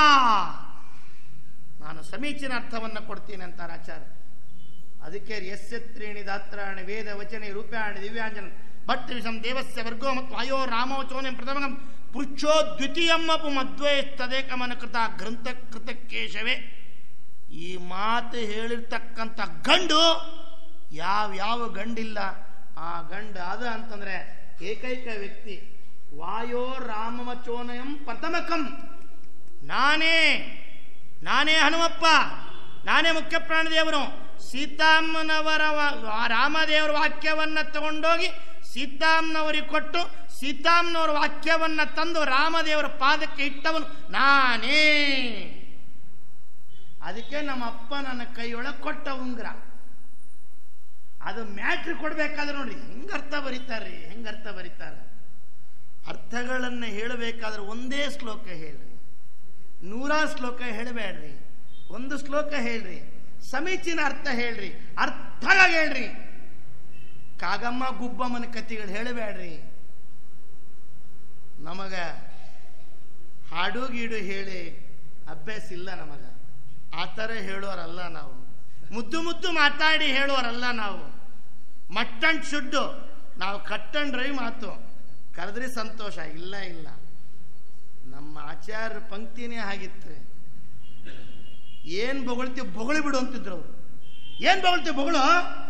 ನಾನು ಸಮೀಚೀನ ಅರ್ಥವನ್ನು ಕೊಡ್ತೀನಿ ಅಂತಾರೆ ಆಚಾರ್ಯ ಅದಕ್ಕೆ ಯಸ್ಯತ್ರೀಣಿ ದಾತ್ರಾಣಿ ವೇದ ವಚನೆ ರೂಪಾಣಿ ದಿವ್ಯಾಂಜನ ಭಟ್ ವಿಷಂ ದೇವಸ್ಯ ವರ್ಗೋ ಮತ್ತು ವಾಯೋ ರಾಮೋಚೋನೆ ಪ್ರಥಮಗಂ ಪೃಚ್ಛೋ ದ್ವಿತೀಯಮ್ಮಪು ಮಧ್ವೇಸ್ತದೇಕಮನ ಕೃತ ಗ್ರಂಥ ಕೃತಕೇಶವೇ ಈ ಮಾತು ಹೇಳಿರ್ತಕ್ಕಂಥ ಗಂಡು ಯಾವ ಯಾವ ಗಂಡಿಲ್ಲ ಆ ಗಂಡು ಅದ ಅಂತಂದ್ರೆ ಏಕೈಕ ವ್ಯಕ್ತಿ ವಾಯೋ ರಾಮವಚೋನಯಂ ಪ್ರಥಮಕಂ ನಾನೇ ನಾನೇ ಹನುಮಪ್ಪ ನಾನೇ ಮುಖ್ಯ ಪ್ರಾಣದೇವರು ಸೀತಾಮ್ಮನವರ ವಾ- ರಾಮದೇವರ ವಾಕ್ಯವನ್ನ ತಗೊಂಡೋಗಿ ಸೀತಾಮ್ನವರಿಗೆ ಕೊಟ್ಟು ಸೀತಾಮ್ನವರ ವಾಕ್ಯವನ್ನ ತಂದು ರಾಮದೇವರ ಪಾದಕ್ಕೆ ಇಟ್ಟವನು ನಾನೇ ಅದಕ್ಕೆ ನಮ್ಮ ಅಪ್ಪ ನನ್ನ ಕೈಯೊಳಗೆ ಕೊಟ್ಟ ಉಂಗುರ ಅದು ಮ್ಯಾಟ್ರಿ ಕೊಡ್ಬೇಕಾದ್ರೆ ನೋಡ್ರಿ ಹೆಂಗ್ ಅರ್ಥ ಬರೀತಾರ್ರಿ ಹೆಂಗ್ ಅರ್ಥ ಬರೀತಾರ ಅರ್ಥಗಳನ್ನು ಹೇಳಬೇಕಾದ್ರೆ ಒಂದೇ ಶ್ಲೋಕ ಹೇಳ್ರಿ ನೂರಾರು ಶ್ಲೋಕ ಹೇಳಬೇಡ್ರಿ ಒಂದು ಶ್ಲೋಕ ಹೇಳ್ರಿ ಸಮೀಚೀನ ಅರ್ಥ ಹೇಳ್ರಿ ಅರ್ಥವಾಗಿ ಹೇಳ್ರಿ ಕಾಗಮ್ಮ ಗುಬ್ಬಮ್ಮನ ಕಥೆಗಳು ಹೇಳಬೇಡ್ರಿ ನಮಗ ಹಾಡು ಗೀಡು ಹೇಳಿ ಅಭ್ಯಾಸ ಇಲ್ಲ ನಮಗ ಆ ಥರ ಹೇಳೋರಲ್ಲ ನಾವು ಮುದ್ದು ಮುದ್ದು ಮಾತಾಡಿ ಹೇಳೋರಲ್ಲ ನಾವು ಮಟ್ಟಂಡ್ ಶುಡ್ಡು ನಾವು ಕಟ್ಟಂಡ್ ರೈ ಮಾತು ಕರೆದ್ರಿ ಸಂತೋಷ ಇಲ್ಲ ಇಲ್ಲ ನಮ್ಮ ಆಚಾರ್ಯ ಪಂಕ್ತಿನೇ ಆಗಿತ್ತು ಏನ್ ಬೊಗಳ್ತೀವಿ ಬೊಗಳಿ ಬಿಡು ಅಂತಿದ್ರು ಅವರು ಏನ್ ಬೊಗಳ್ತೀವಿ ಬೊಗಳು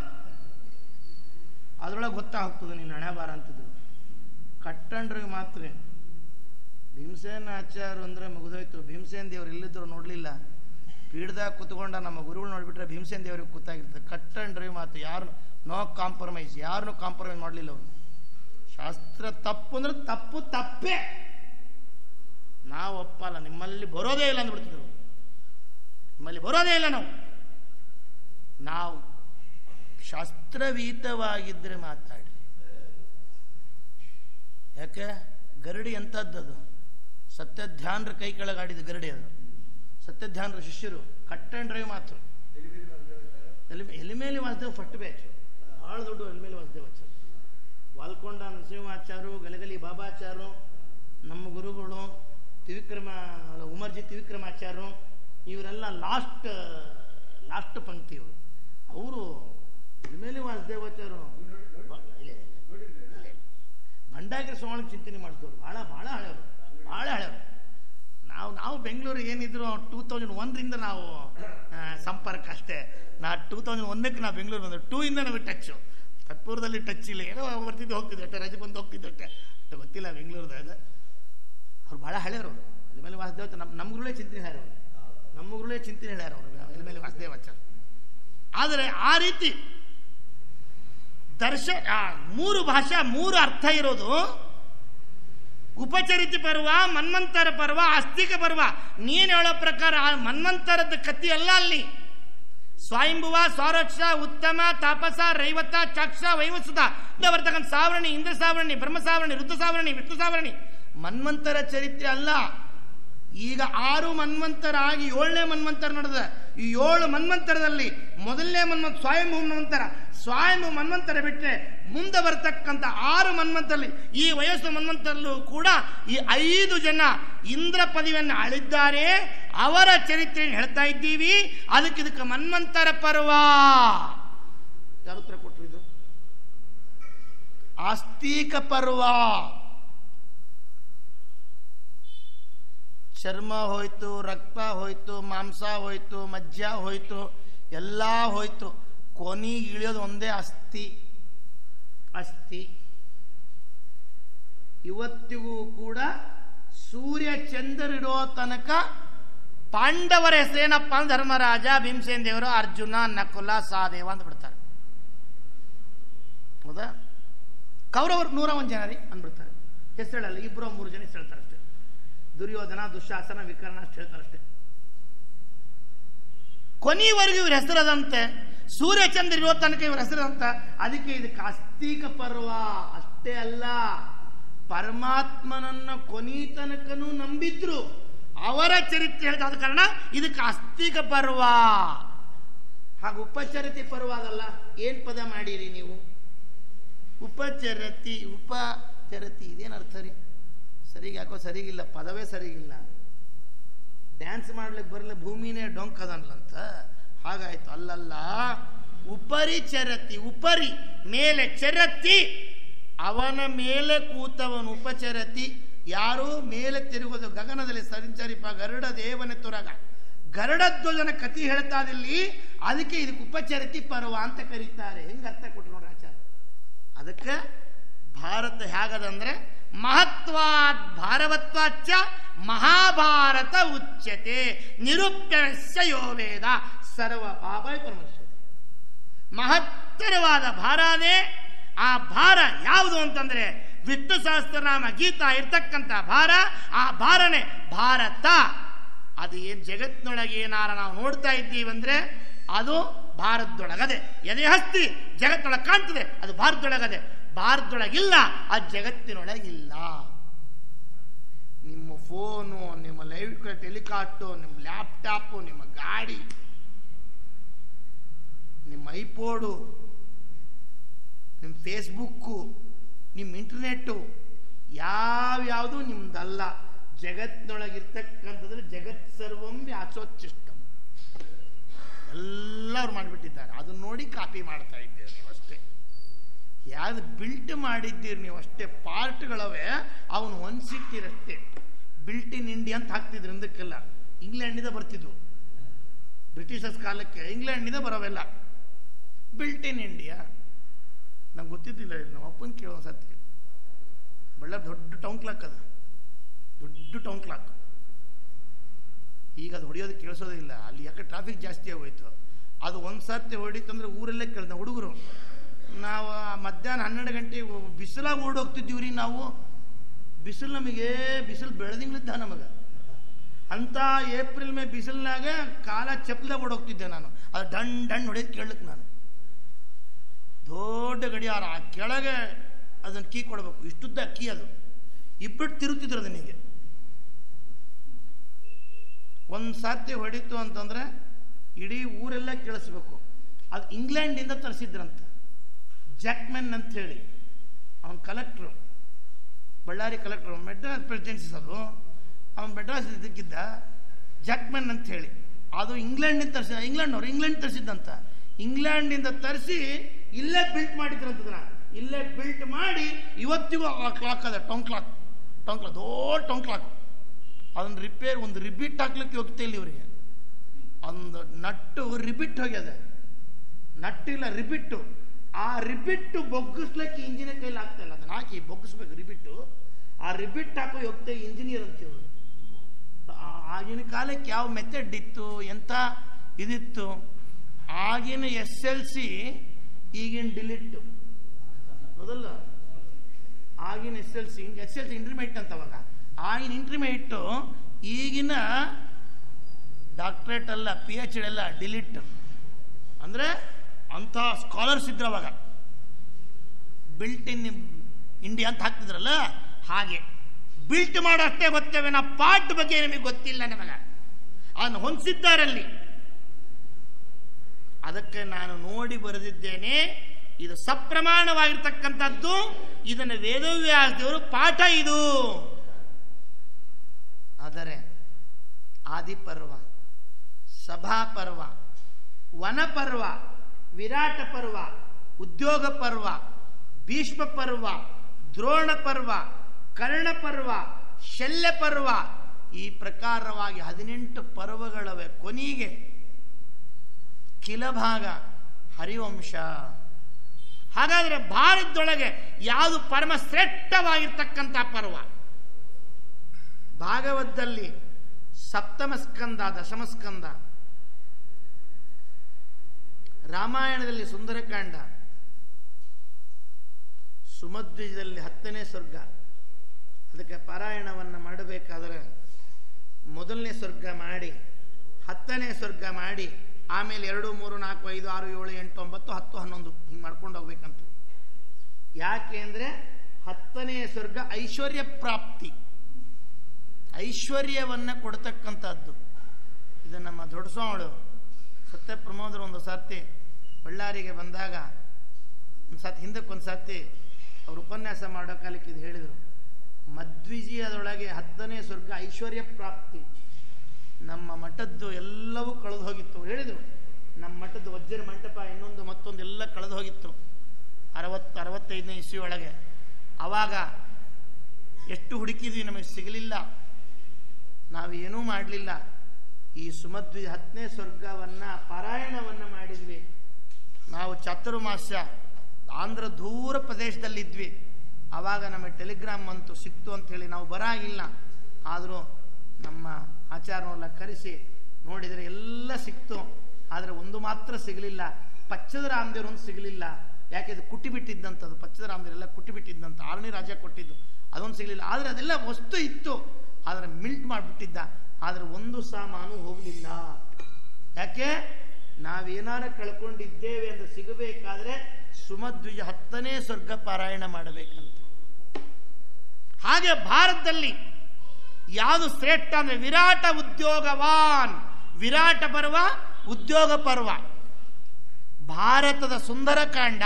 ಅದ್ರೊಳಗೆ ಗೊತ್ತಾಗ್ತದೆ ನೀನು ಹಣೆ ಬಾರ ಅಂತಿದ್ರು ಕಟ್ಟಂಡ್ರಿಗೆ ಮಾತ್ರ ಭೀಮಸೇನ ಆಚಾರ ಅಂದ್ರೆ ಮುಗಿದೋಯ್ತು ಭೀಮಸೇನ್ ದೇವ್ರು ಇಲ್ಲಿದ್ರು ನೋಡ್ಲಿಲ್ಲ ಪೀಡ್ದಾಗ ಕುತ್ಕೊಂಡ ನಮ್ಮ ಗುರುಗಳು ನೋಡ್ಬಿಟ್ರೆ ಭೀಮಸೇನ್ ದೇವ್ರಿಗೆ ಕೂತಾಗಿರ್ತದೆ ಕಟ್ಟಂಡ್ರಿ ಮಾತು ಯಾರು ನೋ ಕಾಂಪ್ರಮೈಸ್ ಯಾರನ್ನು ಕಾಂಪ್ರಮೈಸ್ ಮಾಡಲಿಲ್ಲ ಅವರು ಶಾಸ್ತ್ರ ತಪ್ಪು ಅಂದ್ರೆ ತಪ್ಪು ತಪ್ಪೇ ನಾವು ಒಪ್ಪಲ್ಲ ನಿಮ್ಮಲ್ಲಿ ಬರೋದೇ ಇಲ್ಲ ಅಂದ್ಬಿಡ್ತಿದ್ರು ನಿಮ್ಮಲ್ಲಿ ಬರೋದೇ ಇಲ್ಲ ನಾವು ನಾವು ಶಾಸ್ತ್ರವೀತವಾಗಿದ್ರೆ ಮಾತಾಡಿ ಯಾಕೆ ಗರಡಿ ಎಂಥದ್ದದು ಸತ್ಯಧ್ಯಾನ್ರ ಕೈ ಕೆಳಗಾಡಿದ ಗರಡಿ ಅದು ಸತ್ಯಧ್ಯಾನ್ರ ಶಿಷ್ಯರು ಕಟ್ ಅಂಡ್ ಡ್ರೈವ್ ಮಾತು ಎಲ್ಲಿ ಎಲಿಮೇಲಿ ವಾಸುದೇವ್ ಫಸ್ಟ್ ಬ್ಯಾಚ್ ಭಾಳ ದೊಡ್ಡ ಎಲಿಮೇಲಿ ವಾಸುದೇವ್ ಆಚಾರ ವಾಲ್ಕೊಂಡ ನರಸಿಂಹಾಚಾರು ಗಲಗಲಿ ಬಾಬಾಚಾರು ನಮ್ಮ ಗುರುಗಳು ತ್ರಿವಿಕ್ರಮ ಅಲ್ಲ, ಉಮರ್ಜಿ ತ್ರಿವಿಕ್ರಮಾಚಾರು ಇವರೆಲ್ಲ ಲಾಸ್ಟ್ ಲಾಸ್ಟ್ ಪಂಕ್ತಿ ಇವರು ಅವರು ಎಲಿಮೇಲಿ ವಾಸುದೇವಾಚಾರು ಬ- ಇಲ್ಲ, ಇಲ್ಲ, ಇಲ್ಲ. ಭಂಡಾಗಿರಿ ಸ್ವಾಮಿ ಚಿಂತನೆ ಮಾಡ್ತವ್ರು ಭಾಳ ಭಾಳ ಹಳೆಯವರು ಭಾಳ ಹಳೆಯವರು ನಾವು ನಾವು ಬೆಂಗಳೂರಿಗೆ ಏನಿದ್ರು ಟೂ ತೌಸಂಡ್ ಒಂದರಿಂದ ನಾವು ಆ, ಸಂಪರ್ಕ ಅಷ್ಟೇ ನಾ ಟೂ ತೌಸಂಡ್ ಒಂದಕ್ಕೆ ನಾವು ಬೆಂಗಳೂರು ಬಂದರು ಟೂ ಇಂದ ನಮಗೆ ಟಚ್ಚು ತತ್ಪೂರದಲ್ಲಿ ಟಚ್ ಇಲ್ಲ ಏನೋ ಬರ್ತಿದ್ದು ಹೋಗ್ತಿದ್ದೆ ಅಷ್ಟೇ ರಜೆ ಬಂದು ಹೋಗ್ತಿದ್ದೆ ಅಷ್ಟೇ ಅಷ್ಟು ಗೊತ್ತಿಲ್ಲ ಬೆಂಗಳೂರದಾಗ ಅವ್ರು ಭಾಳ ಹಳೆಯವರು ಅವರು ಅದ್ರ ಮೇಲೆ ವಾಸುದೇವ ನಮ್ಮ ನಮ್ಮ ಗುರುಳೇ ಚಿಂತನೆ ಹೇಳ್ಯಾರ ಅವರು ನಮ್ಮ ಗುರುಳೇ ಚಿಂತನೆ ಹೇಳ್ಯಾರ ಅವರು ಅದ್ರ ಮೇಲೆ ವಾಸುದೇವಾಚಾರ ಆದರೆ ಆ ರೀತಿ ದರ್ಶ ಆ, ಮೂರು ಭಾಷಾ ಮೂರು ಅರ್ಥ ಇರೋದು ಉಪಚರಿತ ಪರ್ವ ಮನ್ವಂತರ ಪರ್ವ ಆಸ್ತಿಕ ಪರ್ವ ನೀನ್ ಹೇಳೋ ಪ್ರಕಾರ ಆ ಮನ್ವಂತರದ ಕತಿ ಅಲ್ಲ ಅಲ್ಲಿ ಸ್ವಯಂಭುವ ಸ್ವರಕ್ಷ ಉತ್ತಮ ತಾಪಸ ರೈವತ ಚಕ್ಷ ವೈವಸುತ ಬರ್ತಕ್ಕಂಥ ಸಾವರಣಿ ಇಂದ್ರ ಸಾವರಣಿ ಬ್ರಹ್ಮ ಸಾವರಣಿ ಋತು ಸಾವರಣಿ ವಿಷ್ಣು ಸಾವರಣಿ ಮನ್ವಂತರ ಚರಿತ್ರೆ ಅಲ್ಲ ಈಗ ಆರು ಮನ್ವಂತರಾಗಿ ಏಳನೇ ಮನ್ವಂತರ ನಡೆದ ಈ ಏಳು ಮನ್ವಂತರದಲ್ಲಿ ಮೊದಲನೇ ಮನ್ವಂತ ಸ್ವಯಂಭೂ ಮನ್ವಂತರ ಸ್ವಯಂಭೂ ಮನ್ವಂತರ ಬಿಟ್ಟರೆ ಮುಂದೆ ಬರ್ತಕ್ಕಂಥ ಆರು ಮನ್ವಂತರಲ್ಲಿ ಈ ವಯಸ್ಸು ಮನ್ವಂತರಲ್ಲೂ ಕೂಡ ಈ ಐದು ಜನ ಇಂದ್ರ ಪದವಿಯನ್ನು ಆಳಿದ್ದಾರೆ ಅವರ ಚರಿತ್ರೆಯನ್ನು ಹೇಳ್ತಾ ಇದ್ದೀವಿ ಅದಕ್ಕೆ ಇದಕ್ಕೆ ಮನ್ವಂತರ ಪರ್ವ ಯಾರು ಉತ್ತರ ಕೊಟ್ರು ಇದು ಆಸ್ತಿಕ ಪರ್ವ ಚರ್ಮ ಹೋಯ್ತು ರಕ್ತ ಹೋಯ್ತು ಮಾಂಸ ಹೋಯ್ತು ಮಜ್ಜ ಹೋಯ್ತು ಎಲ್ಲ ಹೋಯ್ತು ಕೊನಿಗೆ ಇಳಿಯೋದು ಒಂದೇ ಅಸ್ಥಿ ಅಸ್ಥಿ ಇವತ್ತಿಗೂ ಕೂಡ ಸೂರ್ಯ ಚಂದ್ರರಿಡೋ ತನಕ ಪಾಂಡವರ ಹೆಸರೇನಪ್ಪ ಅಂದ್ರೆ ಧರ್ಮರಾಜ ಭೀಮಸೇನ್ ದೇವರು ಅರ್ಜುನ ನಕುಲ ಸಹದೇವ ಅಂತ ಬಿಡ್ತಾರೆ ಹೌದಾ ಕೌರವರು ನೂರ ಒಂದು ಜನ ರೀ ಅಂದ್ಬಿಡ್ತಾರೆ ಹೆಸರೇಳಲ್ಲ ಇಬ್ಬರು ಮೂರು ಜನ ಹೆಸರು ಹೇಳ್ತಾರೆ ಅಷ್ಟೇ ದುರ್ಯೋಧನ ದುಶಾಸನ ವಿಕರ್ಣ ಅಷ್ಟು ಹೇಳ್ತಾರೆ ಅಷ್ಟೇ ಕೊನೆಯವರೆಗೂ ಇವ್ರ ಹೆಸರದಂತೆ ಸೂರ್ಯಚಂದ್ರ ಇರೋ ತನಕ ಇವ್ರ ಹೆಸರಂತ ಅದಕ್ಕೆ ಇದಕ್ಕೆ ಆಸ್ತಿಕ ಪರ್ವ ಅಷ್ಟೇ ಅಲ್ಲ ಪರಮಾತ್ಮನನ್ನ ಕೊನಿ ತನಕನೂ ನಂಬಿದ್ರು ಅವರ ಚರಿತ್ರೆ ಹೇಳಿದ ಕಾರಣ ಇದಕ್ಕೆ ಆಸ್ತಿಕ ಪರ್ವ ಹಾಗೂ ಉಪಚರಿತಿ ಪರ್ವ ಅದಲ್ಲ ಏನ್ ಪದ ಮಾಡಿರಿ ನೀವು ಉಪಚರತಿ ಉಪಚರತಿ ಇದೇನು ಅರ್ಥ ರೀ ಸರಿಗೆ ಯಾಕೋ ಸರಿಗಿಲ್ಲ ಪದವೇ ಸರಿಗಿಲ್ಲ ಡ್ಯಾನ್ಸ್ ಮಾಡ್ಲಿಕ್ಕೆ ಬರಲ್ಲ ಭೂಮಿನೇ ಡೊಂಕ್ ಅದನ್ಲಂತ ಹಾಗಾಯ್ತು ಅಲ್ಲಲ್ಲ ಉಪರಿ ಚರತಿ ಉಪರಿ ಮೇಲೆ ಚರತಿ ಅವನ ಮೇಲೆ ಕೂತವನು ಉಪಚರತಿ ಯಾರು ಮೇಲೆ ತಿರುಗೋದು ಗಗನದಲ್ಲಿ ಸಂಚರಿಪ ಗರುಡ ದೇವನ ತುರಗ ಗರುಡ ಧ್ವಜನ ಕತಿ ಹೇಳ್ತಾ ಇಲ್ಲಿ ಅದಕ್ಕೆ ಇದಕ್ಕೆ ಉಪಚರತಿ ಪರ್ವ ಅಂತ ಕರೀತಾರೆ ಹೆಂಗ ಅರ್ಥ ಕೊಟ್ರು ನೋಡ್ರಿ ಆಚಾರ ಅದಕ್ಕೆ ಭಾರತ ಹೇಗದಂದ್ರೆ ಮಹತ್ವಾದ್ ಭಾರವತ್ವಾಚ್ಚ ಮಹಾಭಾರತ ಉಚ್ಯತೆ ನಿರುಪ್ಯಸ್ಯ ಯೋ ವೇದ ಸರ್ವ ಪಾಪ ಪರಮಶ್ಯ ಮಹತ್ತರವಾದ ಭಾರನೇ ಆ ಭಾರ ಯಾವುದು ಅಂತಂದ್ರೆ ವಿಷ್ಣು ಸಹಸ್ರನಾಮ ಗೀತಾ ಇರ್ತಕ್ಕಂಥ ಭಾರ ಆ ಭಾರನೇ ಭಾರತ ಅದು ಏನು ಜಗತ್ತಿನೊಳಗೆ ಏನಾರ ನಾವು ನೋಡ್ತಾ ಇದ್ದೀವಂದ್ರೆ ಅದು ಭಾರತದೊಳಗದೆ ಎದೆ ಹಸ್ತಿ ಜಗತ್ತೊಳಗೆ ಕಾಣ್ತದೆ ಅದು ಭಾರತದೊಳಗದೆ ಭಾರತದೊಳಗಿಲ್ಲ ಅದು ಜಗತ್ತಿನೊಳಗಿಲ್ಲ ನಿಮ್ಮ ಫೋನು ನಿಮ್ಮ ಲೈವ್ ಟೆಲಿಕಾಸ್ಟು ನಿಮ್ಮ ಲ್ಯಾಪ್ಟಾಪು ನಿಮ್ಮ ಗಾಡಿ ನಿಮ್ಮ ಐಪೋಡು ನಿಮ್ಮ ಫೇಸ್ಬುಕ್ಕು ನಿಮ್ಮ ಇಂಟರ್ನೆಟ್ಟು ಯಾವ್ಯಾವುದು ನಿಮ್ದಲ್ಲ ಜಗತ್ತಿನೊಳಗಿರ್ತಕ್ಕಂಥದ್ರೆ ಜಗತ್ ಸರ್ವಂ ವ್ಯಾಸೋಚ್ಚಿಷ್ಟಂ ಎಲ್ಲರೂ ಮಾಡಿಬಿಟ್ಟಿದ್ದಾರೆ ಅದನ್ನ ನೋಡಿ ಕಾಪಿ ಮಾಡ್ತಾ ಇದ್ದೀರಿ ನೀವು ಅಷ್ಟೇ ಯಾವ್ದು ಬಿಲ್ಟ್ ಮಾಡಿದ್ದೀರಿ ನೀವು ಅಷ್ಟೇ ಪಾರ್ಟ್ಗಳವೆ ಅವನು ಹೊಂದಿಸಿಟ್ಟಿರಷ್ಟೇ ಬಿಲ್ಟ್ ಇನ್ ಇಂಡಿಯಾ ಅಂತ ಹಾಕ್ತಿದ್ರು ಹಿಂದಕ್ಕೆಲ್ಲ ಇಂಗ್ಲೆಂಡಿಂದ ಬರ್ತಿದ್ವು ಬ್ರಿಟಿಷರ್ಸ್ ಕಾಲಕ್ಕೆ ಇಂಗ್ಲೆಂಡಿಂದ ಬರೋವೆಲ್ಲ ಬಿಲ್ಟ್ ಇನ್ ಇಂಡಿಯಾ ನಂಗೆ ಗೊತ್ತಿದ್ದಿಲ್ಲ ಇದು ನಮ್ಮ ಅಪ್ಪನ ಕೇಳೋ ಸತ್ಯ ಬಳ್ಳ ದೊಡ್ಡ ಟೌನ್ ಕ್ಲಾಕ್ ಅದು ದೊಡ್ಡ ಟೌನ್ ಕ್ಲಾಕ್ ಈಗ ಅದು ಹೊಡೆಯೋದು ಕೇಳಿಸೋದೇ ಇಲ್ಲ ಅಲ್ಲಿ ಯಾಕೆ ಟ್ರಾಫಿಕ್ ಜಾಸ್ತಿ ಆಗೋಯ್ತು ಅದು ಒಂದು ಸರ್ತಿ ಹೊಡಿತಂದ್ರೆ ಊರಲ್ಲೇ ಕೇಳ್ದ ಹುಡುಗರು ನಾವು ಆ ಮಧ್ಯಾಹ್ನ ಹನ್ನೆರಡು ಗಂಟೆಗೆ ಬಿಸಿಲಾಗಿ ಓಡೋಗ್ತಿದ್ದೀವಿ ರೀ ನಾವು ಬಿಸಿಲು ನಮಗೆ ಬಿಸಿಲು ಬೆಳೆದಿಂಗ್ಲಿದ್ದ ನಮಗೆ ಅಂತ ಏಪ್ರಿಲ್ ಮೇ ಬಿಸಿಲ್ನಾಗ ಕಾಲ ಚಪ್ಪಲಾಗ ಓಡೋಗ್ತಿದ್ದೆ ನಾನು ಅದು ಡಣ್ ಡಣ್ ಹೊಡೆಯೋದು ಕೇಳಕ್ಕೆ ನಾನು ದೊಡ್ಡ ಗಡಿಯಾರ ಆ ಕೆಳಗೆ ಅದನ್ನು ಕೀ ಕೊಡಬೇಕು ಇಷ್ಟುದ್ದ ಕೀ ಅದು ಇಬ್ಬಿಟ್ಟು ತಿರುಗ್ತಿದ್ರು ಅದನಿಗೆ ಒಂದು ಸಾರ್ತಿ ಹೊಡಿತು ಅಂತಂದ್ರೆ ಇಡೀ ಊರೆಲ್ಲ ಕೇಳಿಸ್ಬೇಕು ಅದು ಇಂಗ್ಲೆಂಡಿಂದ ತರಿಸಿದ್ರಂತೆ ಜಾಕ್ಮೆನ್ ಅಂತ ಹೇಳಿ ಅವನ collector Bellary collector Madras presidencies ಅದು ಅವನು ಮೆಡ್ರಾಸ್ ಇದಕ್ಕಿದ್ದ ಜಾಕ್ಮೆನ್ ಅಂತ ಹೇಳಿ ಅದು ಇಂಗ್ಲೆಂಡಿಂದ ತರಿಸಿ ಇಂಗ್ಲೆಂಡ್ನವ್ರು ಇಂಗ್ಲೆಂಡ್ ತರಿಸಿದ್ದಂತ ಇಂಗ್ಲೆಂಡಿಂದ ತರಿಸಿ ಇಲ್ಲೇ ಬಿಲ್ಟ್ ಮಾಡಿದ್ರಂತದನ್ನ ಇಲ್ಲೇ ಬಿಲ್ಟ್ ಮಾಡಿ ಇವತ್ತಿಗೂ ಆ ಕ್ಲಾಕ್ ಅದ ಟೌನ್ ಕ್ಲಾಕ್ ಟೌನ್ ಕ್ಲಾಕ್ ದೊಡ್ಡ ಟೌನ್ ಕ್ಲಾಕ್ ಅದನ್ನ ರಿಪೇರ್ ಒಂದು ರಿಬಿಟ್ ಹಾಕ್ಲಿಕ್ಕೆ ಹೋಗ್ತಾ ಇಲ್ಲ ಇವರಿಗೆ ಒಂದು ನಟ್ಟು ರಿಬಿಟ್ ಹೋಗ್ಯದ ನಟ್ಟಿಲ್ಲ ರಿಬಿಟ್ಟು ಆ ರಿಬಿಟ್ಟು ಬೊಗ್ಗಿಸ್ಲಿಕ್ಕೆ ಇಂಜಿನ ಕೈಲಿ ಆಗ್ತಾ ಇಲ್ಲ ಅದನ್ನ ಹಾಕಿ ಬೊಗ್ಗಿಸ್ಬೇಕು ರಿಬಿಟ್ಟು ಆ ರಿಬಿಟ್ ಹಾಕೋ ಹೋಗ್ತಾ ಇಂಜಿನಿಯರ್ ಅಂತ ಇವರು ಆ- ಆಗಿನ ಕಾಲಕ್ಕೆ ಯಾವ ಮೆಥಡ್ ಇತ್ತು ಎಂತ ಇದಿತ್ತು ಆಗಿನ ಎಸ್ ಎಲ್ ಸಿ ಈಗಿನ ಡಿಲಿಟ್ ಹೌದಲ್ಲ ಆಗಿನ S L C S L C intermediate ಅಂತ ಅವಾಗ ಆಗಿನ ಇಂಟರ್ಮೀಡಿಯೇಟ್ ಈಗಿನ ಡಾಕ್ಟ್ರೇಟ್ ಅಲ್ಲ ಪಿ ಎಚ್ ಡಿ ಅಲ್ಲ ಡಿಲಿಟ್ ಅಂದ್ರೆ ಅಂಥ ಸ್ಕಾಲರ್ಸ್ ಇದ್ರು ಅವಾಗ ಬಿಲ್ಟ್ ಇನ್ ಇಂಡಿಯಾ ಅಂತ ಹಾಕ್ತಿದ್ರಲ್ಲ ಹಾಗೆ ಬಿಲ್ಟ್ ಮಾಡೋಷ್ಟೇ ಗೊತ್ತೇವೆ ನಾ ಪಾಟ್ ಬಗ್ಗೆ ನಿಮಗೆ ಗೊತ್ತಿಲ್ಲ ನಿಮಗೆ ಅದನ್ನು ಹೊಂದಿಸಿದ್ದಾರಲ್ಲಿ ಅದಕ್ಕೆ ನಾನು ನೋಡಿ ಬರೆದಿದ್ದೇನೆ ಇದು ಸಪ್ರಮಾಣವಾಗಿರ್ತಕ್ಕಂಥದ್ದು ಇದನ್ನು ವೇದವ್ಯಾಸ ದೇವರು ಪಾಠ ಇದು ಆದರೆ ಆದಿಪರ್ವ ಸಭಾಪರ್ವ ವನಪರ್ವ ವಿರಾಟ ಪರ್ವ ಉದ್ಯೋಗ ಪರ್ವ ಭೀಷ್ಮ ಪರ್ವ ದ್ರೋಣ ಪರ್ವ ಕರ್ಣ ಪರ್ವ ಶಲ್ಯ ಪರ್ವ ಈ ಪ್ರಕಾರವಾಗಿ ಹದಿನೆಂಟು ಪರ್ವಗಳವೆ ಕೊನೆಗೆ ಕಿಲಭಾಗ ಹರಿವಂಶ ಹಾಗಾದರೆ ಭಾರತದೊಳಗೆ ಯಾವುದು ಪರಮ ಶ್ರೇಷ್ಠವಾಗಿರ್ತಕ್ಕಂಥ ಪರ್ವ ಭಾಗವತದಲ್ಲಿ ಸಪ್ತಮ ಸ್ಕಂದ ದಶಮ ಸ್ಕಂದ ರಾಮಾಯಣದಲ್ಲಿ ಸುಂದರಕಾಂಡ ಸುಮಧ್ವಜದಲ್ಲಿ ಹತ್ತನೇ ಸ್ವರ್ಗ ಅದಕ್ಕೆ ಪಾರಾಯಣವನ್ನು ಮಾಡಬೇಕಾದ್ರೆ ಮೊದಲನೇ ಸ್ವರ್ಗ ಮಾಡಿ ಹತ್ತನೇ ಸ್ವರ್ಗ ಮಾಡಿ ಆಮೇಲೆ ಎರಡು ಮೂರು ನಾಲ್ಕು ಐದು ಆರು ಏಳು ಎಂಟು ಒಂಬತ್ತು ಹತ್ತು ಹನ್ನೊಂದು ಹಿಂಗೆ ಮಾಡ್ಕೊಂಡು ಹೋಗ್ಬೇಕಂತ ಯಾಕೆ ಅಂದರೆ ಹತ್ತನೇ ಸ್ವರ್ಗ ಐಶ್ವರ್ಯ ಪ್ರಾಪ್ತಿ ಐಶ್ವರ್ಯವನ್ನು ಕೊಡ್ತಕ್ಕಂಥದ್ದು ಇದು ನಮ್ಮ ದೊಡ್ಡ ಸ್ವಾಮಿಗಳು ಸತ್ಯ ಪ್ರಮೋದರು ಒಂದು ಸರ್ತಿ ಬಳ್ಳಾರಿಗೆ ಬಂದಾಗ ಒಂದು ಸತಿ ಹಿಂದಕ್ಕೆ ಒಂದು ಸರ್ತಿ ಅವರು ಉಪನ್ಯಾಸ ಮಾಡೋ ಕಾಲಕ್ಕೆ ಇದು ಹೇಳಿದರು ಮಧ್ವಿಜಯದೊಳಗೆ ಹತ್ತನೇ ಸ್ವರ್ಗ ಐಶ್ವರ್ಯ ಪ್ರಾಪ್ತಿ ನಮ್ಮ ಮಠದ್ದು ಎಲ್ಲವೂ ಕಳೆದು ಹೋಗಿತ್ತು ಹೇಳಿದರು ನಮ್ಮ ಮಠದ್ದು ವಜ್ರ ಮಂಟಪ ಇನ್ನೊಂದು ಮತ್ತೊಂದು ಎಲ್ಲ ಕಳೆದು ಹೋಗಿತ್ತು ಅರವತ್ತು ಅರವತ್ತೈದನೇ ಇಸ್ವಿ ಒಳಗೆ ಆವಾಗ ಎಷ್ಟು ಹುಡುಕಿದ್ವಿ ನಮಗೆ ಸಿಗಲಿಲ್ಲ ನಾವೇನೂ ಮಾಡಲಿಲ್ಲ ಈ ಸುಮಧ್ವಿ ಹತ್ತನೇ ಸ್ವರ್ಗವನ್ನ ಪಾರಾಯಣವನ್ನ ಮಾಡಿದ್ವಿ ನಾವು ಚಾತುರ್ಮಾಸ್ಯ ಆಂಧ್ರ ದೂರ ಪ್ರದೇಶದಲ್ಲಿದ್ವಿ ಆವಾಗ ನಮಗೆ ಟೆಲಿಗ್ರಾಮ್ ಬಂತು ಸಿಕ್ತು ಅಂತ ಹೇಳಿ ನಾವು ಬರಾಗಿಲ್ಲ ಆದರೂ ನಮ್ಮ ಆಚಾರನೆಲ್ಲ ಕರೆಸಿ ನೋಡಿದರೆ ಎಲ್ಲ ಸಿಕ್ತು ಆದರೆ ಒಂದು ಮಾತ್ರ ಸಿಗಲಿಲ್ಲ ಪಚ್ಚದ ರಾಮದೇವ್ರು ಒಂದು ಸಿಗಲಿಲ್ಲ ಯಾಕೆ ಇದು ಕುಟ್ಟಿ ಬಿಟ್ಟಿದ್ದಂಥದ್ದು ಪಚ್ಚದ ರಾಮದೇವರೆಲ್ಲ ಕುಟ್ಟಿ ಬಿಟ್ಟಿದ್ದಂತ ಆರನೇ ರಾಜ ಕೊಟ್ಟಿದ್ದು ಅದೊಂದು ಸಿಗಲಿಲ್ಲ ಆದರೆ ಅದೆಲ್ಲ ವಸ್ತು ಇತ್ತು ಆದರೆ ಮಿಲ್ಟ್ ಮಾಡಿಬಿಟ್ಟಿದ್ದ ಆದರೆ ಒಂದು ಸಾಮಾನು ಹೋಗಲಿಲ್ಲ ಯಾಕೆ ನಾವೇನಾರ ಕಳ್ಕೊಂಡಿದ್ದೇವೆ ಅಂತ ಸಿಗಬೇಕಾದ್ರೆ ಸುಮಧ್ವಿಜ ಹತ್ತನೇ ಸ್ವರ್ಗ ಪಾರಾಯಣ ಮಾಡಬೇಕಂತ ಹಾಗೆ ಭಾರತದಲ್ಲಿ ಯಾವುದು ಶ್ರೇಷ್ಠ ಅಂದ್ರೆ ವಿರಾಟ ಉದ್ಯೋಗವಾನ್ ವಿರಾಟ ಪರ್ವ ಉದ್ಯೋಗ ಪರ್ವ ಭಾರತದ ಸುಂದರಕಾಂಡ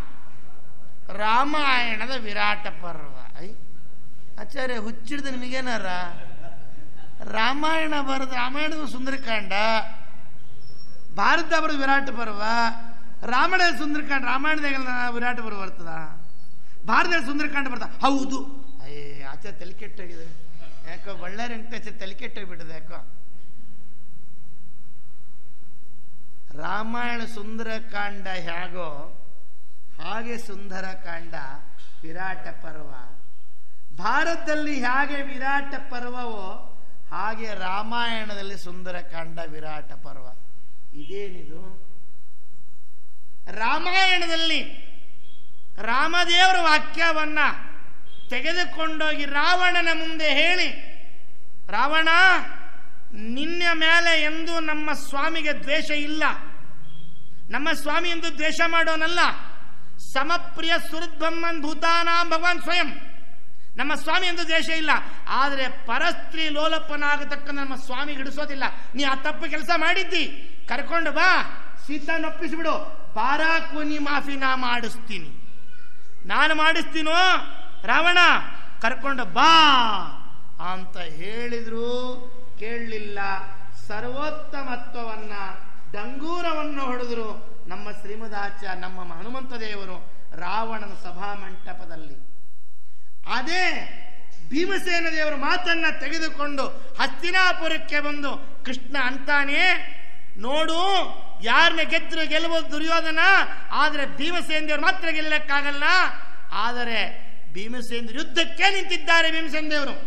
ರಾಮಾಯಣದ ವಿರಾಟ ಪರ್ವ ಐ ಆಚಾರ್ಯ ಹುಚ್ಚಿಡ್ದು ನಿಮಗೇನಾರ ರಾಮಾಯಣ ಬರೆದ ರಾಮಾಯಣದ ಸುಂದರಕಾಂಡ ಭಾರತ ಬರೆದ ವಿರಾಟ ಪರ್ವ ರಾಮಾಯಣದ ಸುಂದರಕಾಂಡ ರಾಮಾಯಣದಾಗ ವಿರಾಟ ಪರ್ವ ಬರ್ತದ ಭಾರತದ ಸುಂದರಕಾಂಡ ಬರ್ತ ಹೌದು ಅಯ್ಯೇ ಆಚಾರ ತಲೆ ಕೆಟ್ಟೋಗಿದೆ ಯಾಕೋ ಬಳ್ಳಾರಿ ವೆಂಕಟೇಶ ತಲೆ ಕೆಟ್ಟೋಗ್ಬಿಟ್ಟದೆ ಯಾಕೋ ರಾಮಾಯಣ ಸುಂದರಕಾಂಡ ಹೇಗೋ ಹಾಗೆ ಸುಂದರಕಾಂಡ ವಿರಾಟ ಪರ್ವ ಭಾರತದಲ್ಲಿ ಹೇಗೆ ವಿರಾಟ ಪರ್ವವೋ ಹಾಗೆ ರಾಮಾಯಣದಲ್ಲಿ ಸುಂದರಕಾಂಡ ವಿರಾಟ ಪರ್ವ ಇದೇನಿದು ರಾಮಾಯಣದಲ್ಲಿ ರಾಮದೇವರ ವಾಕ್ಯವನ್ನ ತೆಗೆದುಕೊಂಡೋಗಿ ರಾವಣನ ಮುಂದೆ ಹೇಳಿ ರಾವಣ ನಿನ್ನ ಮೇಲೆ ಎಂದು ನಮ್ಮ ಸ್ವಾಮಿಗೆ ದ್ವೇಷ ಇಲ್ಲ ನಮ್ಮ ಸ್ವಾಮಿ ಎಂದು ದ್ವೇಷ ಮಾಡೋನಲ್ಲ ಸಮಪ್ರಿಯ ಸುಹೃದ್ಬ್ರಹ್ಮನ್ ಭೂತಾನಾಂ ಭಗವಾನ್ ಸ್ವಯಂ ನಮ್ಮ ಸ್ವಾಮಿ ಎಂದು ದ್ವೇಷ ಇಲ್ಲ ಆದರೆ ಪರಸ್ತ್ರೀ ಲೋಲಪ್ಪನಾಗತಕ್ಕ ನಮ್ಮ ಸ್ವಾಮಿ ಹಿಡಿಸೋದಿಲ್ಲ ನೀ ಆ ತಪ್ಪು ಕೆಲಸ ಮಾಡಿದ್ದಿ ಕರ್ಕೊಂಡು ಬಾ ಸೀತಾನ್ ಒಪ್ಪಿಸ್ಬಿಡು ಪಾರಾಕುನಿ ಮಾಫಿ ನಾ ಮಾಡಿಸ್ತೀನಿ ನಾನು ಮಾಡಿಸ್ತೀನೋ ರಾವಣ ಕರ್ಕೊಂಡು ಬಾ ಅಂತ ಹೇಳಿದ್ರು ಕೇಳಲಿಲ್ಲ ಸರ್ವೋತ್ತಮತ್ವವನ್ನ ಡಂಗೂರವನ್ನು ಹೊಡೆದ್ರು ನಮ್ಮ ಶ್ರೀಮದಾಚ ನಮ್ಮ ಹನುಮಂತ ದೇವರು ರಾವಣನ ಸಭಾ ಮಂಟಪದಲ್ಲಿ ಅದೇ ಭೀಮಸೇನ ದೇವರು ಮಾತನ್ನ ತೆಗೆದುಕೊಂಡು ಹಸ್ತಿನಾಪುರಕ್ಕೆ ಬಂದು ಕೃಷ್ಣ ಅಂತಾನೆ ನೋಡು ಯಾರನ್ನ ಗೆದ್ರು ಗೆಲ್ಲುವುದು ದುರ್ಯೋಧನ ಆದರೆ ಭೀಮಸೇನ ದೇವರು ಮಾತ್ರ ಗೆಲ್ಲಕ್ಕಾಗಲ್ಲ ಆದರೆ ಭೀಮಸೇನ ಯುದ್ಧಕ್ಕೆ ನಿಂತಿದ್ದಾರೆ ಭೀಮಸೇನ ದೇವರು